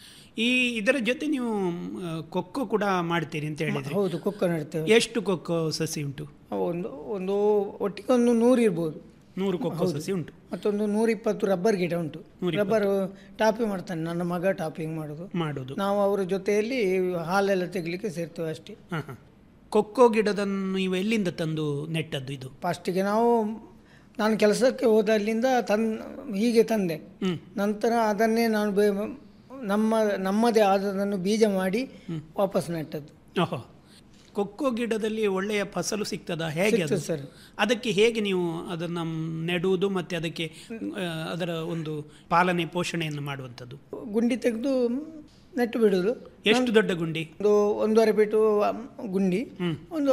ಈ ಇದರ ಜೊತೆ ನೀವು ಆ, ಕೊಕ್ಕೋ ಕೂಡ ಮಾಡ್ತೀರಿ ಅಂತ ಹೇಳಿದ್ರೆ ಹೌದು ಕೊಕ್ಕೋ ನೆಡ್ತೇವೆ ಎಷ್ಟು ಕೊಕ್ಕೋ ಸಸಿ ಉಂಟು ಒಂದು ಒಂದು ಒಟ್ಟಿಗೆ ಒಂದು ನೂರು ಇರ್ಬೋದು ನೂರು ಕೊಕ್ಕೋ ಹೌದು. ಸಸಿ ಉಂಟು ಮತ್ತೊಂದು ನೂರಿಪ್ಪತ್ತು ರಬ್ಬರ್ ಗಿಡ ಉಂಟು ರಬ್ಬರ್ ಟಾಪಿಂಗ್ ಮಾಡ್ತಾನೆ ನನ್ನ ಮಗ ಟಾಪಿಂಗ್ ಮಾಡೋದು ಮಾಡೋದು ನಾವು ಅವರ ಜೊತೆಯಲ್ಲಿ ಹಾಲೆಲ್ಲ ತೆಗಿಲಿಕ್ಕೆ ಸೇರ್ತೇವೆ ಅಷ್ಟೇ ಹಾ, ಹಾ. ಕೊಕ್ಕೋ ಗಿಡದನ್ನು ನೀವು ಎಲ್ಲಿಂದ ತಂದು ನೆಟ್ಟದ್ದು ಇದು ಫಸ್ಟಿಗೆ ನಾವು ನಾನು ಕೆಲಸಕ್ಕೆ ಹೋದಲ್ಲಿಂದ ತನ್ ಹೀಗೆ ತಂದೆ ನಂತರ ಅದನ್ನೇ ನಾನು ಬೇ ನಮ್ಮ ನಮ್ಮದೇ ಆದದನ್ನು ಬೀಜ ಮಾಡಿ ವಾಪಸ್ ನೆಟ್ಟದ್ದು ಓಹೋ ಕೊಕ್ಕೋ ಗಿಡದಲ್ಲಿ ಒಳ್ಳೆಯ ಫಸಲು ಸಿಗ್ತದಾ ಹೇಗೆ ಅದು ಸಿಗ್ತದೆ ಸರ್. ಅದಕ್ಕೆ ಹೇಗೆ ನೀವು ಅದನ್ನು ನೆಡುವುದು ಮತ್ತೆ ಅದಕ್ಕೆ ಆ, ಅದರ ಒಂದು ಪಾಲನೆ ಪೋಷಣೆಯನ್ನು ಮಾಡುವಂಥದ್ದು ಗುಂಡಿ ತೆಗೆದು ನೆಟ್ಟು ಬಿಡೋದು ಎಷ್ಟು ದೊಡ್ಡ ಗುಂಡಿ ಒಂದು ಒಂದೂವರೆ ಫೀಟು ಗುಂಡಿ ಒಂದು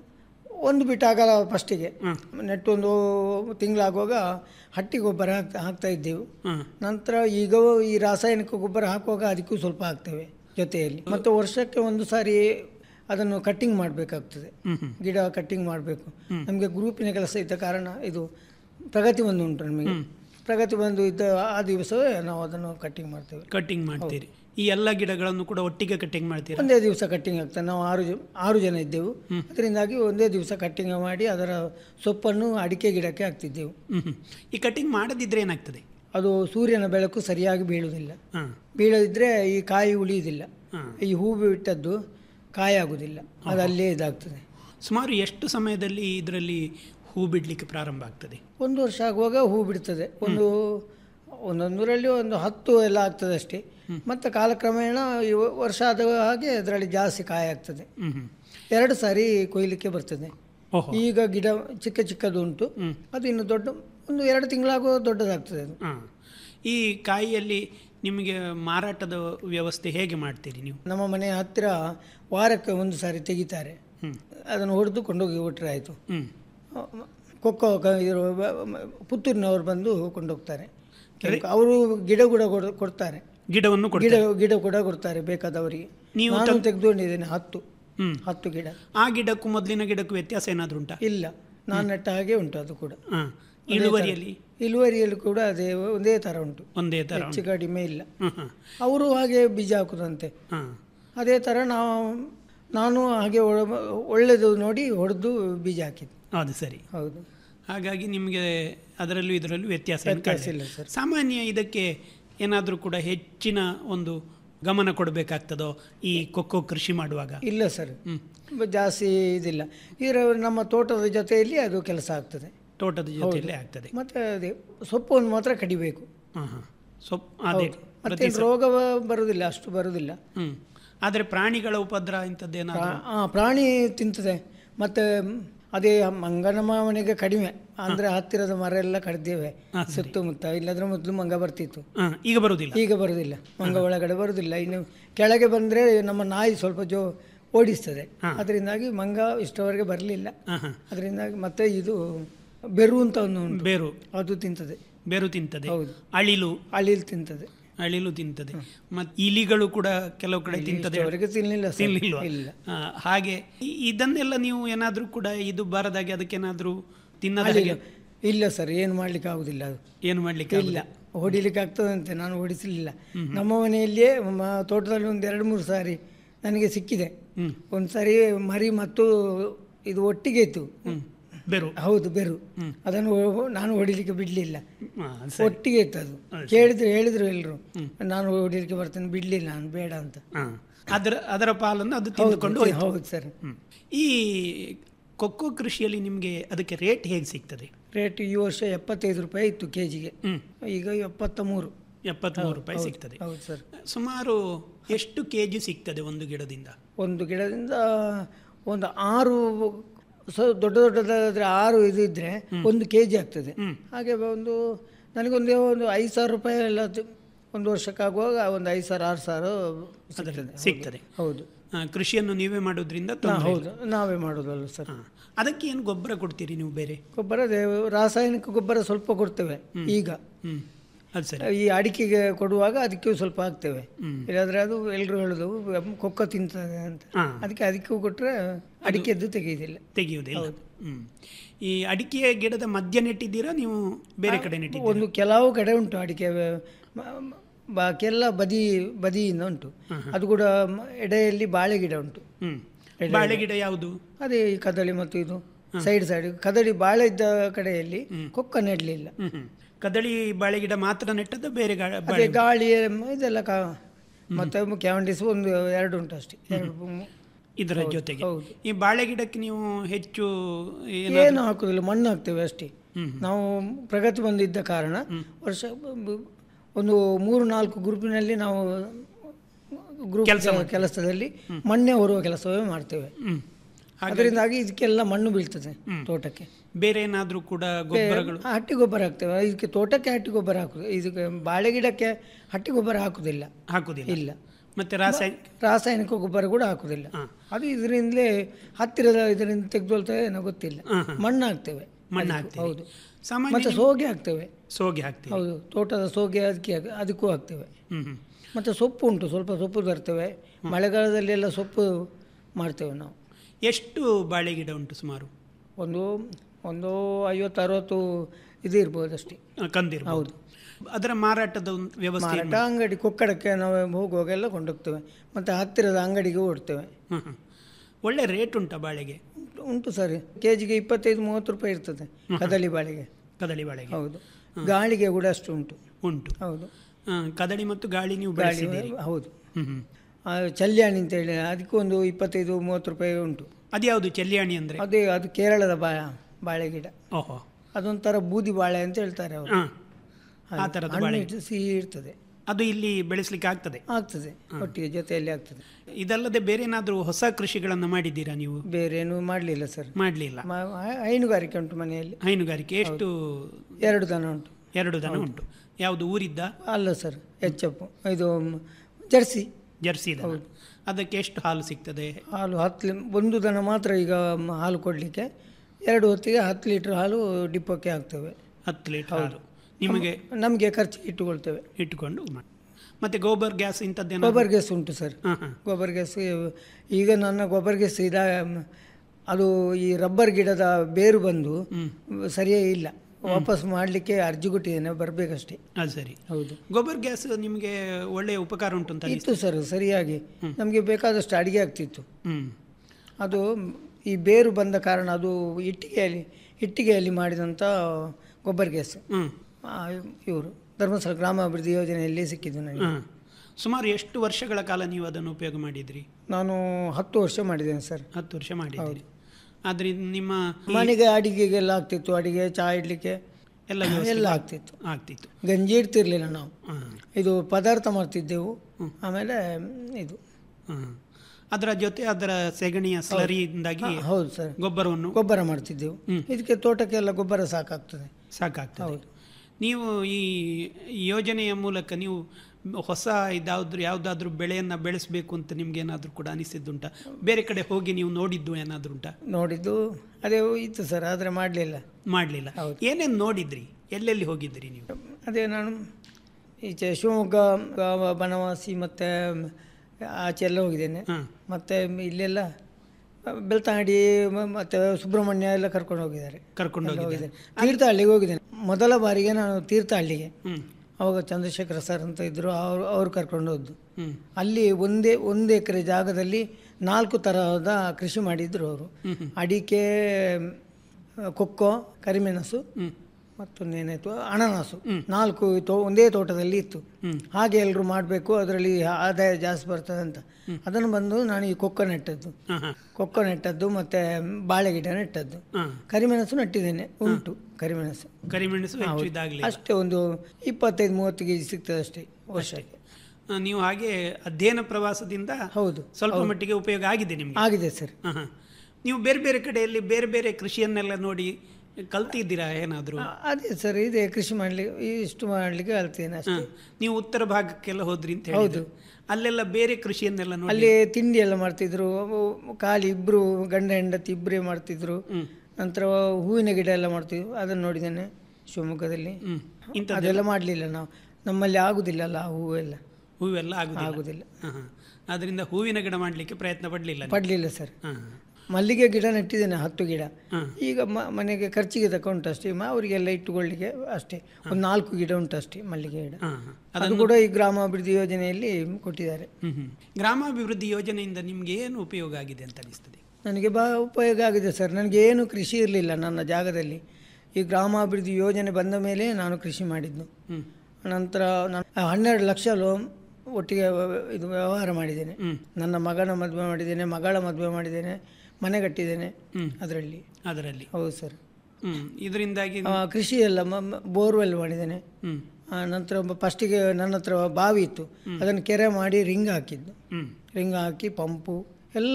ಒಂದು ಬಿಟ್ಟು ಆಗಲ್ಲ ಫಸ್ಟಿಗೆ ನೆಟ್ಟು ಒಂದು ತಿಂಗಳಾಗುವಾಗ ಹಟ್ಟಿ ಗೊಬ್ಬರ ಹಾಕ್ತಾ ಹಾಕ್ತಾ ಇದ್ದೆವು ನಂತರ ಈಗ ಈ ರಾಸಾಯನಿಕ ಗೊಬ್ಬರ ಹಾಕುವಾಗ ಅದಕ್ಕೂ ಸ್ವಲ್ಪ ಹಾಕ್ತೇವೆ ಜೊತೆಯಲ್ಲಿ ಮತ್ತು ವರ್ಷಕ್ಕೆ ಒಂದು ಸಾರಿ ಅದನ್ನು ಕಟ್ಟಿಂಗ್ ಮಾಡಬೇಕಾಗ್ತದೆ ಗಿಡ ಕಟ್ಟಿಂಗ್ ಮಾಡಬೇಕು ನಮಗೆ ಗ್ರೂಪಿನ ಕೆಲಸ ಇದ್ದ ಕಾರಣ ಇದು ಪ್ರಗತಿ ಒಂದು ಉಂಟು ನಮಗೆ ಪ್ರಗತಿ ಬಂದು ಇದ್ದ ಆ ದಿವಸವೇ ನಾವು ಅದನ್ನು ಕಟ್ಟಿಂಗ್ ಮಾಡ್ತೇವೆ ಕಟ್ಟಿಂಗ್ ಮಾಡ್ತೀರಿ ಈ ಎಲ್ಲ ಗಿಡಗಳನ್ನು ಕೂಡ ಒಟ್ಟಿಗೆ ಕಟ್ಟಿಂಗ್ ಮಾಡ್ತೀರಾ ಒಂದೇ ದಿವಸ ಕಟ್ಟಿಂಗ್ ಆಗ್ತದೆ ನಾವು ಆರು ಜ ಆರು ಜನ ಇದ್ದೆವು ಅದರಿಂದಾಗಿ ಒಂದೇ ದಿವಸ ಕಟ್ಟಿಂಗ್ ಮಾಡಿ ಅದರ ಸೊಪ್ಪನ್ನು ಅಡಿಕೆ ಗಿಡಕ್ಕೆ ಹಾಕ್ತಿದ್ದೆವು ಹ್ಮ್ ಹ್ಮ್. ಈ ಕಟ್ಟಿಂಗ್ ಮಾಡದಿದ್ರೆ ಏನಾಗ್ತದೆ ಅದು ಸೂರ್ಯನ ಬೆಳಕು ಸರಿಯಾಗಿ ಬೀಳುವುದಿಲ್ಲ ಹಾ ಬೀಳದಿದ್ರೆ ಈ ಕಾಯಿ ಉಳಿಯುವುದಿಲ್ಲ ಈ ಹೂ ಬಿಟ್ಟದ್ದು ಕಾಯಿ ಆಗುವುದಿಲ್ಲ ಅದು ಅಲ್ಲೇ ಇದಾಗ್ತದೆ ಸುಮಾರು ಎಷ್ಟು ಸಮಯದಲ್ಲಿ ಇದರಲ್ಲಿ ಹೂ ಬಿಡ್ಲಿಕ್ಕೆ ಪ್ರಾರಂಭ ಆಗ್ತದೆ ಒಂದು ವರ್ಷ ಆಗುವಾಗ ಹೂ ಬಿಡ್ತದೆ ಒಂದು ಒಂದೊಂದರಲ್ಲಿ ಒಂದು ಹತ್ತು ಎಲ್ಲ ಆಗ್ತದೆ ಅಷ್ಟೇ ಮತ್ತು ಕಾಲಕ್ರಮೇಣ ಈ ವರ್ಷ ಆದ ಹಾಗೆ ಅದರಲ್ಲಿ ಜಾಸ್ತಿ ಕಾಯಿ ಆಗ್ತದೆ ಹ್ಮ್ ಹ್ಮ್. ಎರಡು ಸಾರಿ ಕೊಯ್ಲಿಕ್ಕೆ ಬರ್ತದೆ ಓಹೋ. ಈಗ ಗಿಡ ಚಿಕ್ಕ ಚಿಕ್ಕದು ಉಂಟು ಅದು ಇನ್ನು ದೊಡ್ಡ ಒಂದು ಎರಡು ತಿಂಗಳಾಗುವ ದೊಡ್ಡದಾಗ್ತದೆ ಅದು ಹಾ. ಈ ಕಾಯಿಯಲ್ಲಿ ನಿಮಗೆ ಮಾರಾಟದ ವ್ಯವಸ್ಥೆ ಹೇಗೆ ಮಾಡ್ತೀರಿ ನೀವು ನಮ್ಮ ಮನೆಯ ಹತ್ತಿರ ವಾರಕ್ಕೆ ಒಂದು ಸಾರಿ ತೆಗಿತಾರೆ ಅದನ್ನು ಹೊಡೆದು ಕೊಂಡೋಗಿ ಬಿಟ್ರೆ ಆಯಿತು ಹ್ಮ್. ಕೊಕ್ಕೋ ಕ- ಇರೋ ಬ- ಮ- ಪುತ್ತೂರಿನವರು ಬಂದು ಕೊಂಡೋಗ್ತಾರೆ ಅವರು ಗಿಡ ಕೂಡ ಕೊಡ್- ಕೊಡ್ತಾರೆ ಗಿಡವನ್ನು ಗಿಡ ಕೊಡ್ತಾರೆ ಗಿಡ ಕೂಡ ಕೊಡ್ತಾರೆ ಬೇಕಾದವರಿಗೆ ನೀವು ನಾನು ತಗ್- ತೆಗೆದುಕೊಂಡಿದ್ದೇನೆ ಹತ್ತು ಹ್ಮ್. ಹತ್ತು ಗಿಡ ಆ ಗಿಡಕ್ಕೂ ಮೊದಲಿನ ಗಿಡಕ್ಕೂ ವ್ಯತ್ಯಾಸ ಏನಾದರೂ ಉಂಟಾ ಇಲ್ಲ ನಾನು ನೆಟ್ಟ ಹಾಗೆ ಉಂಟು ಅದು ಕೂಡ ಹಾ. ಅದೇ ಇಳುವರಿಯಲ್ಲಿ ತರ- ಇಳುವರಿಯಲ್ಲಿ ಕೂಡ ಅದೇ ಒಂದೇ ತರ ಉಂಟು ಒಂದೇ ತರ ಹೆಚ್ಚು ಕಡಿಮೆ ಇಲ್ಲ ಹ್ಮ್, ಹ್ಮ್. ಅವರು ಹಾಗೆ ಬೀಜ ಹಾಕುದಂತೆ ಹಾ. ಅದೇ ಥರ ನಾವು ನಾನು ಹಾಗೆ ಒಳ- ಒಳ್ಳೆದು ನೋಡಿ ಹೊಡೆದು ಬೀಜ ಹಾಕಿದ್ದು ಅದು ಸರಿ ಹೌದು ಹಾಗಾಗಿ ನಿಮಗೆ ಅದರಲ್ಲೂ ಇದರಲ್ಲೂ ವ್ಯತ್ಯಾಸ ಏನು ವ್ಯತ್ಯಾಸ ಕಾಣಲಿಲ್ಲ. ಇಲ್ಲ ಸರ್. ಸಾಮಾನ್ಯ ಇದಕ್ಕೆ ಏನಾದರೂ ಕೂಡ ಹೆಚ್ಚಿನ ಒಂದು ಗಮನ ಕೊಡಬೇಕಾಗ್ತದೋ ಈ ಕೊಕ್ಕೋ ಕೃಷಿ ಮಾಡುವಾಗ ಇಲ್ಲ ಸರ್ ಜಾಸ್ತಿ ಇದಿಲ್ಲ ಇದರ ನಮ್ಮ ತೋಟದ ಜೊತೆಯಲ್ಲಿ ಅದು ಕೆಲಸ ಆಗ್ತದೆ ತೋಟದ ಜೊತೆಯಲ್ಲೇ ಆಗ್ತದೆ ಮತ್ತೆ ಅದೇ ಸೊಪ್ಪನ್ನು ಮಾತ್ರ ಕಡಿಬೇಕು ಹಾಂ ಹಾಂ ಸೊಪ್ಪು ಅದೇ ಹೌದು. ಪ್ರತಿ ಮತ್ತೆ ಸ- ರೋಗ ಬರುವುದಿಲ್ಲ ಅಷ್ಟು ಬರುವುದಿಲ್ಲ ಹ್ಮ್ ಆದರೆ ಪ್ರಾಣಿಗಳ ಉಪದ್ರ ಇಂಥದ್ದೇನಾದರೂ ಪ್ರಾ- ಆ, ಪ್ರಾಣಿ ತಿಂತದೆ ಮತ್ತೆ ಅದೇ ಮಂಗನ ಮನೆಗೆ ಕಡಿಮೆ ಅಂದ್ರೆ ಹತ್ತಿರದ ಮರ ಎಲ್ಲ ಕಡ್ದೇವೆ ಸುತ್ತಮುತ್ತ ಇಲ್ಲದ್ರೆ ಮೊದಲು ಮಂಗ ಬರ್ತಿತ್ತು ಹಾಂ ಈಗ ಬರುವುದಿಲ್ಲ ಈಗ ಬರುವುದಿಲ್ಲ ಮಂಗ ಒಳಗಡೆ ಬರುವುದಿಲ್ಲ ಇನ್ನು ಕೆಳಗೆ ಬಂದ್ರೆ ನಮ್ಮ ನಾಯಿ ಸ್ವಲ್ಪ ಜೋ ಓಡಿಸ್ತದೆ ಅದರಿಂದಾಗಿ ಮಂಗ ಇಷ್ಟವರೆಗೆ ಬರಲಿಲ್ಲ ಅದರಿಂದಾಗಿ ಮತ್ತೆ ಇದು ಬೆರು ಅಂತ ಒಂದು ಉಂಟು ಬೇರು ಅದು ತಿಂತದೆ ಬೇರು ತಿಂತದೆ ಹೌದು. ಅಳಿಲು ಅಳಿಲ್ ತಿಂತದೆ ಅಳಿಲು ತಿಂತದೆ ಮತ್ತು ಇಲಿಗಳು ಕೂಡ ಕೆಲವು ಕಡೆ ತಿಂತದೆ ಇಷ್ಟವರೆಗೆ ತಿನ್ಲಿಲ್ಲ ಸರ್. ತಿನ್ಲಿಲ್ವಾ ಇಲ್ಲ. ಆ, ಹಾಗೆ ಇ- ಇದನ್ನೆಲ್ಲ ನೀವು ಏನಾದರೂ ಕೂಡ ಇದು ಬಾರದಾಗೆ ಅದಕ್ಕೇನಾದರೂ ತಿನ್ನದ ಹಾಗೆ ಅಳಿಲು. ಇಲ್ಲ ಸರ್ ಏನು ಮಾಡ್ಲಿಕ್ಕೆ ಆಗುದಿಲ್ಲ ಅದು ಏನು ಮಾಡ್ಲಿಕ್ಕೆ ಇಲ್ಲ ಹೊಡಿಲಿಕ್ಕೆ ಆಗ್ತದಂತೆ ನಾನು ಹೊಡಿಸಲಿಲ್ಲ ನಮ್ಮ ಮನೆಯಲ್ಲಿಯೇ ಮ- ತೋಟದಲ್ಲಿ ಒಂದು ಎರಡು ಮೂರು ಸಾರಿ ನನಗೆ ಸಿಕ್ಕಿದೆ ಒಂದು ಸಾರಿ ಮರಿ ಮತ್ತು ಇದು ಒಟ್ಟಿಗೆ ಇತ್ತು ಬೆರು ಹೌದು ಬೆರು ಅದನ್ನು ಹೊ- ನಾನು ಹೊಡಿಲಿಕ್ಕೆ ಬಿಡ್ಲಿಲ್ಲ ಆ, ಸರಿ. ಒಟ್ಟಿಗೆ ಇತ್ತು ಅದು ಕೇಳಿದ್ರು ಹೇಳಿದ್ರು ಎಲ್ಲರೂ ನಾನು ಹೊಡಿಲಿಕ್ಕೆ ಬರ್ತೇನೆ ಬಿಡ್ಲಿಲ್ಲ ನಾನು ಬೇಡ ಅಂತ ಆ, ಅದರ ಅದರ ಪಾಲನ್ನು ಅದು ತಿಂದುಕೊಂಡು ಹೋಯ್ತು. ಹೌದು ಸರ್ ಹ್ಮ್. ಈ ಕೊಕ್ಕೋ ಕೃಷಿಯಲ್ಲಿ ನಿಮಗೆ ಅದಕ್ಕೆ ರೇಟ್ ಹೇಗೆ ಸಿಗ್ತದೆ ರೇಟ್ ಈ ವರ್ಷ ಎಪ್ಪತ್ತೈದು ರೂಪಾಯಿ ಇತ್ತು ಕೆ ಜಿಗೆ ಈಗ ಎಪ್ಪತ್ತ ಮೂರು ಎಪ್ಪತ್ತ್ಮೂರು ರೂಪಾಯಿ ಹೌದು, ಸಿಗ್ತದೆ ಹೌದು ಸರ್ ಸುಮಾರು ಎಷ್ಟು ಕೆ ಜಿ ಸಿಗ್ತದೆ ಒಂದು ಗಿಡದಿಂದ ಒಂದು ಗಿಡದಿಂದ ಒಂದು ಆರು ಸ- ದೊಡ್ಡ ದೊಡ್ಡದಾದ್ರೆ ಆರು ಇದು ಇದ್ರೆ ಒಂದು ಕೆ ಜಿ ಆಗ್ತದೆ ಹಾಗೆ ಒಂದು ನನಗೊಂದು ಒಂದು ಐದು ಸಾವಿರ ರೂಪಾಯಿ ಎಲ್ಲ ತ- ಒಂದು ವರ್ಷಕ್ಕಾಗುವಾಗ ಒಂದು ಐದು ಸಾವಿರ ಆರು ಸಾವಿರ ಸಿಗ್ತದೆ ಸಿಗ್ತದೆ ಹೌದು ಆ, ಕೃಷಿಯನ್ನು ನೀವೇ ಮಾಡೋದ್ರಿಂದ ನಾ- ತೊಂದ್ರೆ ಹೌದು ಇಲ್ಲ. ನಾವೇ ಮಾಡೋದಲ್ಲ ಸರ್ ಆ, ಅದಕ್ಕೆ ಏನು ಗೊಬ್ಬರ ಕೊಡ್ತೀರಿ ನೀವು ಬೇರೆ ಗೊಬ್ಬರ ಅದೇ ರಾಸಾಯನಿಕ ಗೊಬ್ಬರ ಸ್ವಲ್ಪ ಕೊಡ್ತೇವೆ ಈಗ ಹ್ಮ್ ಅದು ಸರಿ ಈ ಅಡಿಕೆಗೆ ಕೊಡುವಾಗ ಅದಕ್ಕೆ ಸ್ವಲ್ಪ ಹಾಕ್ತೇವೆ ಇಲ್ಲಾಂದ್ರೆ ಅದು ಎಲ್ಲರೂ ಹೇಳೋದು ಕೊಕ್ಕ ತಿಂತದೆ ಅಂತ ಹಾ. ಅದಕ್ಕೆ ಅದಕ್ಕೂ ಕೊಟ್ಟರೆ ಅಡಿಕೆದ್ದು ತೆಗೆಯುವುದಿಲ್ಲ ತೆಗೆಯುವುದಿಲ್ಲ ಹ್ಮ್ ಈ ಅಡಿಕೆಯ ಗಿಡದ ಮಧ್ಯ ನೆಟ್ಟಿದ್ದೀರಾ ನೀವು ಬೇರೆ ಕಡೆ ನೆಟ್ಟಿದ್ದೀರಾ ಒಂದು ಕೆಲವು ಕಡೆ ಉಂಟು ಅಡಿಕೆ ಮ- ಮ- ಬಾಕಿಯೆಲ್ಲ ಬದಿ ಬದಿಯಿಂದ ಉಂಟು ಅದು ಕೂಡ ಮ- ಎಡೆಯಲ್ಲಿ ಬಾಳೆ ಗಿಡ ಉಂಟು ಹ್ಮ್ ಎಡೆ- ಬಾಳೆ ಗಿಡ ಯಾವುದು ಅದೇ ಈ ಕದಳಿ ಮತ್ತು ಇದು ಸೈಡ್ ಸೈಡ್ ಕದಳಿ ಬಾಳೆ ಇದ್ದ ಕಡೆಯಲ್ಲಿ ಕೊಕ್ಕ ನೆಡಲಿಲ್ಲ ಹ್ಮ್ ಹ್ಮ್. ಕದಳಿ ಬಾಳೆ ಗಿಡ ಮಾತ್ರ ನೆಟ್ಟದ್ದು ಬೇರೆ ಗಾ- ಅದೇ ಬಾಳೆ ಗಾಳಿ ಇದೆಲ್ಲ ಕಾ ಮತ್ತೆ ಕ್ಯಾವಂಡಿಸ್ ಒಂದು ಎರಡು ಉಂಟು ಅಷ್ಟೇ ಎರಡು ಮೂ- ಇದರ ಹೌದು, ಜೊತೆಗೆ ಹೌದು. ಈ ಬಾಳೆ ಗಿಡಕ್ಕೆ ನೀವು ಹೆಚ್ಚು ಏನಾದ್ರು- ಏನು ಹಾಕುದಿಲ್ಲ ಮಣ್ಣು ಹಾಕ್ತೇವೆ ಅಷ್ಟೇ ನಾವು ಪ್ರಗತಿ ಬಂದಿದ್ದ ಕಾರಣ ವರ್ಷ ಬ- ಬ- ಒಂದು ಮೂರು ನಾಲ್ಕು ಗ್ರೂಪಿನಲ್ಲಿ ನಾವು ಗ್ರೂಪ್ ಕೆಲಸದಲ್ಲಿ ಮಣ್ಣೆ ಹೊರುವ ಕೆಲಸವೇ ಮಾಡ್ತೇವೆ ಹ್ಮ್. ಅದರಿಂದಾಗಿ ಇದಕ್ಕೆಲ್ಲ ಮಣ್ಣು ಬೀಳ್ತದೆ ತೋಟಕ್ಕೆ ಬೇರೆ ಏನಾದ್ರೂ ಕೂಡ ಗೊಬ್ಬರಗಳು ಆ, ಹಟ್ಟಿ ಗೊಬ್ಬರ ಹಾಕ್ತೇವೆ ಇದಕ್ಕೆ ತೋಟಕ್ಕೆ ಹಟ್ಟಿ ಗೊಬ್ಬರ ಹಾಕುದು ಇದಕ್ಕೆ ಬಾಳೆ ಗಿಡಕ್ಕೆ ಹಟ್ಟಿ ಗೊಬ್ಬರ ಹಾಕುದಿಲ್ಲ ಹಾಕುದಿಲ್ಲ ಇಲ್ಲ ಮತ್ತೆ ರಾಸಾಯನಿಕ ರಾಸಾಯನಿಕ ಗೊಬ್ಬರ ಕೂಡ ಹಾಕುದಿಲ್ಲ ಅದು ಇದರಿಂದಲೇ ಹತ್ತಿರದ ಇದರಿಂದ ತೆಗೆದುಕೊಳ್ತೇವೆ ಏನೋ ಗೊತ್ತಿಲ್ಲ ಮಣ್ಣು ಹಾಕ್ತೇವೆ ಮಣ್ಣು ಅದಕ್ಕೂ, ಹಾಕ್ತೀವಿ. ಹೌದು ಸಾಮಾನ್ಯ ಮತ್ತೆ ನೀವು- ಸೋಗೆ ಹಾಕ್ತೇವೆ ಸೋಗೆ ಹಾಕ್ತೀವಿ ಹೌದು ತೋಟದ ಸೋಗೆ ಅದಕ್ಕೆ ಹಾಕ್- ಅದಕ್ಕೂ ಹಾಕ್ತೇವೆ ಹ್ಮ್ ಹ್ಮ್. ಮತ್ತೆ ಸೊಪ್ಪು ಉಂಟು ಸ್ವಲ್ಪ ಸೊಪ್ಪು ತರ್ತೇವೆ ಮಳೆಗಾಲದಲ್ಲಿ ಎಲ್ಲ ಸೊಪ್ಪು ಮಾಡ್ತೇವೆ ನಾವು ಎಷ್ಟು ಬಾಳೆ ಗಿಡ ಉಂಟು ಸುಮಾರು ಒಂದು ಒಂದು ಐವತ್ತು ಅರವತ್ತು ಇದು ಇರ್ಬೋದು ಅಷ್ಟೇ ಆ, ಕಂದಿರ್ಬೋದು. ಹೌದು ಅದರ ಮಾರಾಟದ ಒಂದು ವ್ಯವಸ್ಥೆ ಮಾರಾಟ ಅಂಗಡಿ ಕೊಕ್ಕಡಕ್ಕೆ ನಾವು ಹೋಗುವಾಗೆಲ್ಲ ಕೊಂಡೋಗ್ತೇವೆ ಮತ್ತೆ ಹತ್ತಿರದ ಅಂಗಡಿಗೆ ಓಡ್ತೇವೆ ಹ್ಮ್ ಹ್ಮ್. ಒಳ್ಳೆ ರೇಟ್ ಉಂಟಾ ಬಾಳೆಗೆ ಉಂಟು- ಉಂಟು ಸರಿ ಕೆ ಜಿಗೆ ಇಪ್ಪತ್ತೈದು ಮೂವತ್ತು ರೂಪಾಯಿ ಇರ್ತದೆ ಕದಳಿ ಬಾಳೆಗೆ ಕದಳಿ ಬಾಳೆಗೆ ಹೌದು ಗಾಳಿಗೆ ಕೂಡ ಅಷ್ಟು ಉಂಟು ಉಂಟು ಹೌದು ಆ, ಕದಳಿ ಮತ್ತು ಗಾಳಿ ನೀವು ಗಾಳಿ ಬೆಳೆಸಿದ್ದೀರಿ ಹೌದು ಹ್ಮ್ ಹ್ಮ್. ಆ, ಚಲ್ಯಾಣಿ ಅಂತ ಹೇಳಿ ಅದಕ್ಕೂ ಒಂದು ಇಪ್ಪತ್ತೈದು ಮೂವತ್ತು ರೂಪಾಯಿ ಉಂಟು ಅದ್ಯಾವುದು ಚೆಲ್ಲಿಯಾಣಿ ಅಂದ್ರೆ ಅದೇ ಅದು ಕೇರಳದ ಬಾ ಬಾಳೆ ಗಿಡ ಓಹೋ ಅದೊಂಥರ ಬೂದಿ ಬಾಳೆ ಅಂತ ಹೇಳ್ತಾರೆ ಅವರು ಹಾ. ಹಾಗೆ. ಆ ಥರದ ಹಣ್ಣು ಬಾಳೆ ಇಟ್ಟು ಸಿಹಿ ಇರ್ತದೆ ಅದು ಇಲ್ಲಿ ಬೆಳೆಸಲಿಕ್ಕೆ ಆಗ್ತದೆ ಆಗ್ತದೆ ಒಟ್ಟಿಗೆ ಜೊತೆಯಲ್ಲಿ ಆಗ್ತದೆ ಇದಲ್ಲದೆ ಬೇರೆ ಏನಾದರೂ ಹೊಸ ಕೃಷಿಗಳನ್ನು ಮಾಡಿದ್ದೀರಾ ನೀವು ಬೇರೆ ಏನು ಮಾಡಲಿಲ್ಲ ಸರ್ ಮಾಡಲಿಲ್ಲ ಮ- ಹೈ- ಹೈನುಗಾರಿಕೆ ಉಂಟು ಮನೆಯಲ್ಲಿ ಹೈನುಗಾರಿಕೆ ಎಷ್ಟು ಎರಡು ದನ ಉಂಟು ಎರಡು ದನ ಉಂಟು ಯಾವುದು ಊರಿದ್ದ ಅಲ್ಲ ಸರ್ ಎಚ್ ಎಫ್ ಇದು ಮ್, ಜರ್ಸಿ ಜರ್ಸಿ ದನ ಅದಕ್ಕೆ ಎಷ್ಟು ಹಾಲು ಸಿಗ್ತದೆ ಹಾಲು ಹತ್ತು ಲಿ- ಒಂದು ದನ ಮಾತ್ರ ಈಗ ಮ್, ಹಾಲು ಕೊಡಲಿಕ್ಕೆ ಎರಡು ಹೊತ್ತಿಗೆ ಹತ್ತು ಲೀಟ್ರ್ ಹಾಲು ಡಿಪ್ಪೋಕ್ಕೆ ಹಾಕ್ತೇವೆ ಹತ್ತು ಲೀಟರ್ ಹಾಲು ನಿಮಗೆ ನಮಗೆ ಖರ್ಚಿಗೆ ಇಟ್ಟುಕೊಳ್ತೇವೆ ಇಟ್ಟುಕೊಂಡು ಮಾಡಿ ಮತ್ತೆ ಗೋಬರ್ ಗ್ಯಾಸ್ ಇಂಥದ್ದೇನೋ ಗೊಬ್ಬರ ಗ್ಯಾಸ್ ಉಂಟು ಸರ್ ಗೊಬ್ಬರ ಗ್ಯಾಸ್ ಈಗ ನನ್ನ ಗೊಬ್ಬರ ಗ್ಯಾಸ್ ಇದ ಅದು ಈ ರಬ್ಬರ್ ಗಿಡದ ಬೇರು ಬಂದು ಸರಿಯೇ ಇಲ್ಲ ವಾಪಸ್ ಮಾಡಲಿಕ್ಕೆ ಅರ್ಜಿ ಕೊಟ್ಟಿದ್ದೇನೆ ಬರಬೇಕಷ್ಟೇ ಅದು ಸರಿ ಹೌದು ಗೊಬ್ಬರ ಗ್ಯಾಸ್ ನಿಮಗೆ ಒಳ್ಳೆಯ ಉಪಕಾರ ಉಂಟು ಅಂತ ಇತ್ತು ಸರ್ ಸರಿಯಾಗಿ ನಮಗೆ ಬೇಕಾದಷ್ಟು ಅಡಿಗೆ ಆಗ್ತಿತ್ತು ಹ್ಮ್ ಅದು ಈ ಬೇರು ಬಂದ ಕಾರಣ ಅದು ಇಟ್ಟಿಗೆಯಲ್ಲಿ ಇಟ್ಟಿಗೆಯಲ್ಲಿ ಮಾಡಿದಂಥ ಗೊಬ್ಬರ ಗ್ಯಾಸ್ ಇವರು ಧರ್ಮಸ್ಥಳ ಗ್ರಾಮಾಭಿವೃದ್ಧಿ ಯೋಜನೆಯಲ್ಲಿ ಸಿಕ್ಕಿದ್ದು ನನಗೆ ಹ್ಮ್. ಸುಮಾರು ಎಷ್ಟು ವರ್ಷಗಳ ಕಾಲ ನೀವು ಅದನ್ನು ಉಪಯೋಗ ಮಾಡಿದ್ರಿ ನಾನು ಹತ್ತು ವರ್ಷ ಮಾಡಿದ್ದೇನೆ ಸರ್ ಹತ್ತು ವರ್ಷ ಮಾಡಿದ್ದೀರಿ ಆದ್ರಿಂದ ನಿಮ್ಮ ಈ ಮನೆಗೆ ಅಡಿಗೆಗೆಲ್ಲ ಆಗ್ತಿತ್ತು ಅಡಿಗೆ ಚಹಾ ಇಡ್ಲಿಕ್ಕೆ ಎಲ್ಲ ವ್ಯವಸ್ಥೆ ಎಲ್ಲ ಆಗ್ತಿತ್ತು ಆಗ್ತಿತ್ತು ಗಂಜಿ ಇಡ್ತಿರ್ಲಿಲ್ಲ ನಾವು ಹ್ಮ್. ಇದು ಪದಾರ್ಥ ಮಾಡ್ತಿದ್ದೆವು ಆಮೇಲೆ ಇದು ಹ್ಮ್. ಅದರ ಜೊತೆ ಅದರ ಸೆಗಣಿಯ ಸ್ಲರಿಯಿಂದಾಗಿ ಹಾ, ಹೌದು ಸರ್ ಗೊಬ್ಬರವನ್ನು ಗೊಬ್ಬರ ಮಾಡ್ತಿದ್ದೆವು ಇದಕ್ಕೆ ತೋಟಕ್ಕೆಲ್ಲ ಗೊಬ್ಬರ ಸಾಕಾಗ್ತದೆ ಸಾಕಾಗ್ತದೆ ನೀವು ಈ ಯೋಜನೆಯ ಮೂಲಕ ನೀವು ಹೊಸ ಇದಾದ್ರು ಯಾವುದಾದ್ರೂ ಬೆಳೆಯನ್ನು ಬೆಳೆಸಬೇಕು ಅಂತ ನಿಮ್ಗೆ ಏನಾದರೂ ಕೂಡ ಅನಿಸಿದ್ದುಂಟಾ ಬೇರೆ ಕಡೆ ಹೋಗಿ ನೀವು ನೋಡಿದ್ದು ಏನಾದರೂ ಉಂಟಾ ನೋಡಿದ್ದು ಅದೇ ಇತ್ತು ಸರ್ ಆದರೆ ಮಾಡಲಿಲ್ಲ ಮಾಡಲಿಲ್ಲ ಏನೇನು ನೋಡಿದ್ರಿ ಎಲ್ಲೆಲ್ಲಿ ಹೋಗಿದ್ರಿ ನೀವು ಅದೇ ನಾನು ಈಚೆ ಶಿವಮೊಗ್ಗ ಗ- ಬನವಾಸಿ ಮತ್ತು ಆಚೆ ಎಲ್ಲ ಹೋಗಿದ್ದೇನೆ ಮತ್ತು ಇಲ್ಲೆಲ್ಲ ಬೆಳ್ತಂಗಡಿ ಮ- ಮತ್ತೆ ಸುಬ್ರಹ್ಮಣ್ಯ ಎಲ್ಲ ಕರ್ಕೊಂಡು ಹೋಗಿದ್ದಾರೆ ಕರ್ಕೊಂಡು ಎಲ್ಲ ಹೋಗಿದ್ದಾರೆ. ಹೋಗಿದ್ದೇನೆ. ತೀರ್ಥಹಳ್ಳಿಗೆ ಹೋಗಿದ್ದೇನೆ ಮೊದಲ ಬಾರಿಗೆ ನಾನು ತೀರ್ಥಹಳ್ಳಿಗೆ ಅವಾಗ ಚಂದ್ರಶೇಖರ ಸರ್ ಅಂತ ಇದ್ದರು ಅವರು ಅವ್ರು ಕರ್ಕೊಂಡು ಹೋದ್ದು ಹ್ಮ್. ಅಲ್ಲಿ ಒಂದೇ ಒಂದು ಎಕರೆ ಜಾಗದಲ್ಲಿ ನಾಲ್ಕು ತರಹದ ಕೃಷಿ ಮಾಡಿದ್ರು ಅವರು ಅಡಿಕೆ ಆ, ಕೊಕ್ಕೋ ಕರಿಮೆಣಸು ಮತ್ತೊಂದೇನಾಯ್ತು ಅಣನಾಸು ನಾಲ್ಕು ತೋ ಒಂದೇ ತೋಟದಲ್ಲಿ ಇತ್ತು ಹಾಗೆ ಎಲ್ಲರೂ ಮಾಡಬೇಕು ಅದರಲ್ಲಿ ಆದಾಯ ಜಾಸ್ತಿ ಬರ್ತದೆ ಅಂತ ಅದನ್ನು ಬಂದು ನಾನು ಈ ಕೊಕ್ಕೋ ನೆಟ್ಟದ್ದು ಕೊಕ್ಕೋ ನೆಟ್ಟದ್ದು ಮತ್ತೆ ಬಾಳೆ ಗಿಡ ನೆಟ್ಟದ್ದು ಕರಿಮೆಣಸು ನೆಟ್ಟಿದ್ದೇನೆ ಉಂಟು ಕರಿಮೆಣಸು ಕರಿಮೆಣಸು ಹೆಚ್ಚು ಹೌದು. ಇದಾಗಲಿ ಅಷ್ಟೇ ಒಂದು ಇಪ್ಪತ್ತೈದು ಮೂವತ್ತು ಕೆಜಿ ಸಿಗ್ತದೆ ಅಷ್ಟೇ ವರ್ಷಕ್ಕೆ ಆ, ನೀವು ಹಾಗೆ ಅಧ್ಯಯನ ಪ್ರವಾಸದಿಂದ ಹೌದು ಸ್ವಲ್ಪ ಹೌದು. ಮಟ್ಟಿಗೆ ಉಪಯೋಗ ಆಗಿದೆ ನಿಮಗೆ ಆಗಿದೆ ಸರ್ ಹಾ, ಹಾ. ನೀವು ಬೇರೆ ಬೇರೆ ಕಡೆಯಲ್ಲಿ ಬೇರೆ ಬೇರೆ ಕೃಷಿಯನ್ನೆಲ್ಲ ನೋಡಿ ಕಲ್ತಿದ್ದೀರಾ ಏನಾದರೂ ಅದೇ ಸರ್ ಇದೆ ಕೃಷಿ ಮಾಡ್ಲಿಕ್ಕೆ ಇಷ್ಟು ಮಾಡ್ಲಿಕ್ಕೆ ಕಲ್ತೇನೆ ಅಷ್ಟೇ ನೀವು ಉತ್ತರ ಭಾಗಕ್ಕೆಲ್ಲ ಹೋದ್ರಿ ಅಂತ ಹೌದು. ಹೇಳಿದ್ರು ಅಲ್ಲೆಲ್ಲ ಬೇರೆ ಕೃಷಿಯನ್ನೆಲ್ಲ ನೋಡಿ ಅಲ್ಲಿ ತಿಂಡಿ ಎಲ್ಲ ಮಾಡ್ತಿದ್ರು ಅವು ಖಾಲಿ ಇಬ್ರು ಗಂಡ ಹೆಂಡತಿ ಇಬ್ಬರೇ ಮಾಡ್ತಿದ್ರು ನಂತರ ಹೂವಿನ ಗಿಡ ಎಲ್ಲ ಮಾಡ್ತಿದ್ವು ಅದನ್ನು ನೋಡಿದ್ದೇನೆ ಶಿವಮೊಗ್ಗದಲ್ಲಿ ಅದೆಲ್ಲ ಮಾಡಲಿಲ್ಲ ನಾವು ನಮ್ಮಲ್ಲಿ ಆಗುದಿಲ್ಲ ಅಲ್ಲ ಆ ಹೂವೆಲ್ಲ ಹೂವೆಲ್ಲ ಆಗುದಿಲ್ಲ ಆಗುದಿಲ್ಲ ಹಾ, ಹಾ. ಅದರಿಂದ ಹೂವಿನ ಗಿಡ ಮಾಡಲಿಕ್ಕೆ ಪ್ರಯತ್ನ ಪಡಲಿಲ್ಲ ಪಡಲಿಲ್ಲ ಸರ್ ಮಲ್ಲಿಗೆ ಗಿಡ ನೆಟ್ಟಿದ್ದೇನೆ ಹತ್ತು ಗಿಡ ಈಗ ಮ- ಮನೆಗೆ ಖರ್ಚಿಗೆ ತಗೊಂಡು ಅಷ್ಟೇ ಮ- ಅವರಿಗೆಲ್ಲ ಇಟ್ಟುಕೊಳ್ಳಿಕ್ಕೆ ಅಷ್ಟೇ ಒಂದು ನಾಲ್ಕು ಗಿಡ ಉಂಟು ಅಷ್ಟೇ ಮಲ್ಲಿಗೆ ಗಿಡ ಅದು ಕೂಡ ಈ ಗ್ರಾಮಾಭಿವೃದ್ಧಿ ಯೋಜನೆಯಲ್ಲಿ ಕೊಟ್ಟಿದ್ದಾರೆ ಹ್ಮ್ ಹ್ಮ್. ಗ್ರಾಮಾಭಿವೃದ್ಧಿ ಯೋಜನೆಯಿಂದ ನಿಮ್ಗೆ ಏನು ಉಪಯೋಗ ಆಗಿದೆ ಅಂತ ಅನಿಸ್ತದೆ ನನಗೆ ಬಾ ಉಪಯೋಗ ಆಗಿದೆ ಸರ್ ನನಗೆ ಏನು ಕೃಷಿ ಇರಲಿಲ್ಲ ನನ್ನ ಜಾಗದಲ್ಲಿ ಈ ಗ್ರಾಮಾಭಿವೃದ್ಧಿ ಯೋಜನೆ ಬಂದ ಮೇಲೆ ನಾನು ಕೃಷಿ ಮಾಡಿದ್ದು ನಂತರ ನಾನು ಹನ್ನೆರಡು ಲಕ್ಷ ಲೋನ್ ಒಟ್ಟಿಗೆ ವ್ಯ- ಇದು ವ್ಯವಹಾರ ಮಾಡಿದ್ದೇನೆ ನನ್ನ ಮಗನ ಮದುವೆ ಮಾಡಿದ್ದೇನೆ ಮಗಳ ಮದುವೆ ಮಾಡಿದ್ದೇನೆ ಮನೆ ಕಟ್ಟಿದ್ದೇನೆ ಅದರಲ್ಲಿ ಅದರಲ್ಲಿ ಹೌದು ಸರ್ ಹ್ಮ್ ಇದರಿಂದಾಗಿ ಆ, ಕೃಷಿ ಎಲ್ಲ ಬೋರ್ವೆಲ್ ಮಾಡಿದ್ದೇನೆ ಆ, ನಂತರ ಫಸ್ಟಿಗೆ ನನ್ನ ಹತ್ರ ಬಾವಿ ಇತ್ತು ಅದನ್ನು ಕೆರೆ ಮಾಡಿ ರಿಂಗ್ ಹಾಕಿದ್ದು ರಿಂಗ್ ಹಾಕಿ ಪಂಪು ಎಲ್ಲ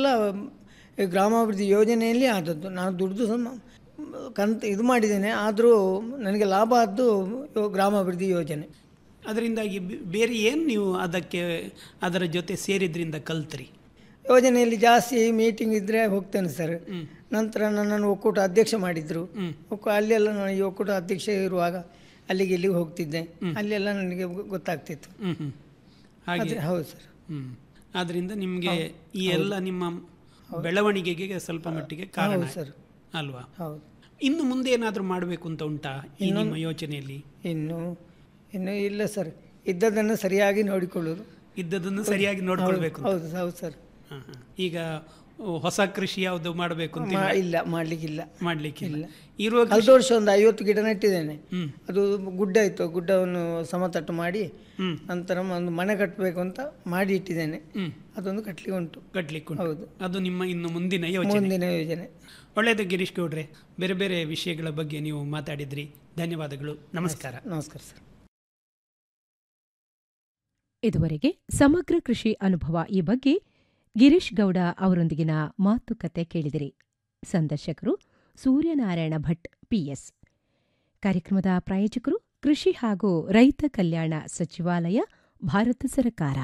ಈ ಗ್ರಾಮಾಭಿವೃದ್ಧಿ ಯೋಜನೆಯಲ್ಲಿ ಆದದ್ದು ನಾನು ದುಡ್ದು ಸಮ ಕಂತ ಇದು ಮಾಡಿದ್ದೇನೆ ಆದರೂ ನನಗೆ ಲಾಭ ಆದ್ದು ಇವು ಗ್ರಾಮಾಭಿವೃದ್ಧಿ ಯೋಜನೆ ಅದರಿಂದಾಗಿ ಬೆ- ಬೇರೆ ಏನು ನೀವು ಅದಕ್ಕೆ ಅದರ ಜೊತೆ ಸೇರಿದ್ರಿಂದ ಕಲ್ತ್ರಿ ಯೋಜನೆಯಲ್ಲಿ ಜಾಸ್ತಿ ಮೀಟಿಂಗ್ ಇದ್ದರೆ ಹೋಗ್ತೇನೆ ಸರ್ ನಂತರ ನನ್ನನ್ನು ಒಕ್ಕೂಟ ಅಧ್ಯಕ್ಷ ಮಾಡಿದ್ರು ಒಕ್ಕ ಅಲ್ಲೆಲ್ಲ ನಾನು ಈ ಒಕ್ಕೂಟ ಅಧ್ಯಕ್ಷ ಇರುವಾಗ ಅಲ್ಲಿಗೆ ಇಲ್ಲಿಗೆ ಹೋಗ್ತಿದ್ದೆ ಅಲ್ಲೆಲ್ಲ ನನಗೆ ಗೊ- ಗೊತ್ತಾಗ್ತಿತ್ತು ಹ್ಮ್ ಹ್ಮ್. ಹಾಗೆ ಅದೇ- ಹೌದು ಸರ್ ಹ್ಮ್ ಆದ್ರಿಂದ ನಿಮ್ಗೆ ಹೌದು. ಈ ಎಲ್ಲ ನಿಮ್ಮ ಬೆಳವಣಿಗೆಗೆ ಸ್ವಲ್ಪ ಮಟ್ಟಿಗೆ ಕಾರಣ ಹೌದು ಸರ್. ಅಲ್ವಾ ಹೌದು ಇನ್ನು ಮುಂದೆ ಏನಾದರೂ ಮಾಡಬೇಕು ಅಂತ ಉಂಟಾ ಈ ಇನ್ನೊಂದು- ನಿಮ್ಮ ಯೋಚನೆಯಲ್ಲಿ ಇನ್ನು ಇನ್ನು ಇಲ್ಲ ಸರ್ ಇದ್ದದನ್ನು ಸರಿಯಾಗಿ ನೋಡಿಕೊಳ್ಳೋದು ಇದ್ದದನ್ನು ಸರಿಯಾಗಿ ನೋಡ್ಕೊಳ್ಬೇಕು ಅಂತ. ಹೌದು ಹೌದು ಸರ್ ಹಾ, ಹಾ. ಈಗ ಓ, ಹೊಸ ಕೃಷಿ ಯಾವುದು ಮಾಡಬೇಕು ಅಂತ ಮಾ- ಇಲ್ಲ? ಇಲ್ಲ ಮಾಡ್ಲಿಕ್ಕಿಲ್ಲ ಮಾಡ್ಲಿಕ್ಕೆ ಇಲ್ಲ ಇರುವ ಕಳೆದ ಕೃಷಿ- ವರ್ಷ ಒಂದು ಐವತ್ತು ಗಿಡ ನೆಟ್ಟಿದ್ದೇನೆ ಅದು ಗುಡ್ಡ ಇತ್ತು ಗುಡ್ಡವನ್ನು ಸಮತಟ್ಟು ಮಾಡಿ ನಂತರ ಒಂದು ಮನೆ ಕಟ್ಟಬೇಕು ಅಂತ ಮಾಡಿ ಇಟ್ಟಿದ್ದೇನೆ ಅದೊಂದು ಕಟ್ಲಿಕ್ಕೆ ಉಂಟು ಕಟ್ಲಿಕ್ಕೆ ಉಂಟು. ಹೌದು ಅದು ನಿಮ್ಮ ಇನ್ನು ಮುಂದಿನ ಯೋಚನೆ ಮುಂದಿನ ಯೋಜನೆ ಒಳ್ಳೆಯದು ಗಿರೀಶ್ ಗೌಡ್ರೆ ಬೇರೆ ಬೇರೆ ವಿಷಯಗಳ ಬಗ್ಗೆ ನೀವು ಮಾತಾಡಿದ್ರಿ ಧನ್ಯವಾದಗಳು ನಮಸ್ಕಾರ ನಮಸ್ಕಾರ ಸರ್ ಇದುವರೆಗೆ ಸಮಗ್ರ ಕೃಷಿ ಅನುಭವ ಈ ಬಗ್ಗೆ ಗಿರೀಶ್ ಗೌಡ ಅವರೊಂದಿಗಿನ ಮಾತುಕತೆ ಕೇಳಿದಿರಿ ಸಂದರ್ಶಕರು ಸೂರ್ಯನಾರಾಯಣ ಭಟ್ ಪಿಎಸ್ ಕಾರ್ಯಕ್ರಮದ ಪ್ರಾಯೋಜಕರು ಕೃಷಿ ಹಾಗೂ ರೈತ ಕಲ್ಯಾಣ ಸಚಿವಾಲಯ ಭಾರತ ಸರ್ಕಾರ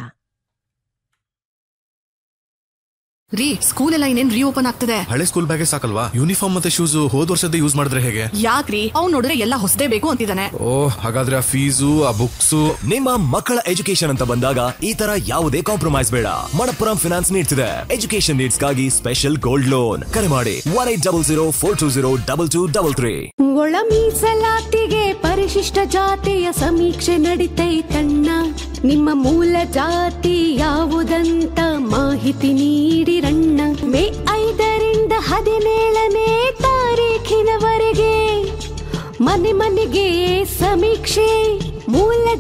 ರೀ ಸ್ಕೂಲ್ ಎಲ್ಲ ಇನ್ನೇನ್ ರೀಓಪನ್ ಆಗ್ತದೆ ಹಳೆ ಸ್ಕೂಲ್ ಬ್ಯಾಗೇ ಸಾಕಲ್ವಾ ಯೂನಿಫಾರ್ಮ್ ಮತ್ತೆ ಶೂಸ್ ಹೋದ್ ವರ್ಷದ ಯೂಸ್ ಮಾಡಿದ್ರೆ ಹೇಗೆ ಯಾಕ್ರಿ ಅವ್ನ್ ನೋಡಿದ್ರೆ ಎಲ್ಲ ಹೊಸದೇ ಬೇಕು ಅಂತಿದ್ದಾನೆ ಓ ಹಾಗಾದ್ರೆ ಆ ಫೀಸು ಆ ಬುಕ್ಸು ನಿಮ್ಮ ಮಕ್ಕಳ ಎಜುಕೇಶನ್ ಅಂತ ಬಂದಾಗ ಈ ತರ ಯಾವುದೇ ಕಾಂಪ್ರಮೈಸ್ ಬೇಡ ಮಣಪ್ಪುರಂ ಫಿನಾನ್ಸ್ ನೀಡ್ಸ್ ಇದೆ ಎಜುಕೇಶನ್ ನೀಡ್ಸ್ ಗಾಗಿ ಸ್ಪೆಷಲ್ ಗೋಲ್ಡ್ ಲೋನ್ ಕರೆ ಮಾಡಿ one eight double zero four two zero double two double three ಒಳ ಮೀಸಲಾತಿಗೆ ಪರಿಶಿಷ್ಟ ಜಾತಿಯ ಸಮೀಕ್ಷೆ ನಡಿತೈತಣ್ಣ ನಿಮ್ಮ ಮೂಲ ಜಾತಿ ಯಾವುದಂತ ಮಾಹಿತಿ ನೀಡಿರಣ್ಣ ಮೇ ಐದರಿಂದ ಹದಿನೇಳನೇ ತಾರೀಖಿನವರೆಗೆ ಮನೆ ಮನೆಗೆ ಸಮೀಕ್ಷೆ ಮೂಲ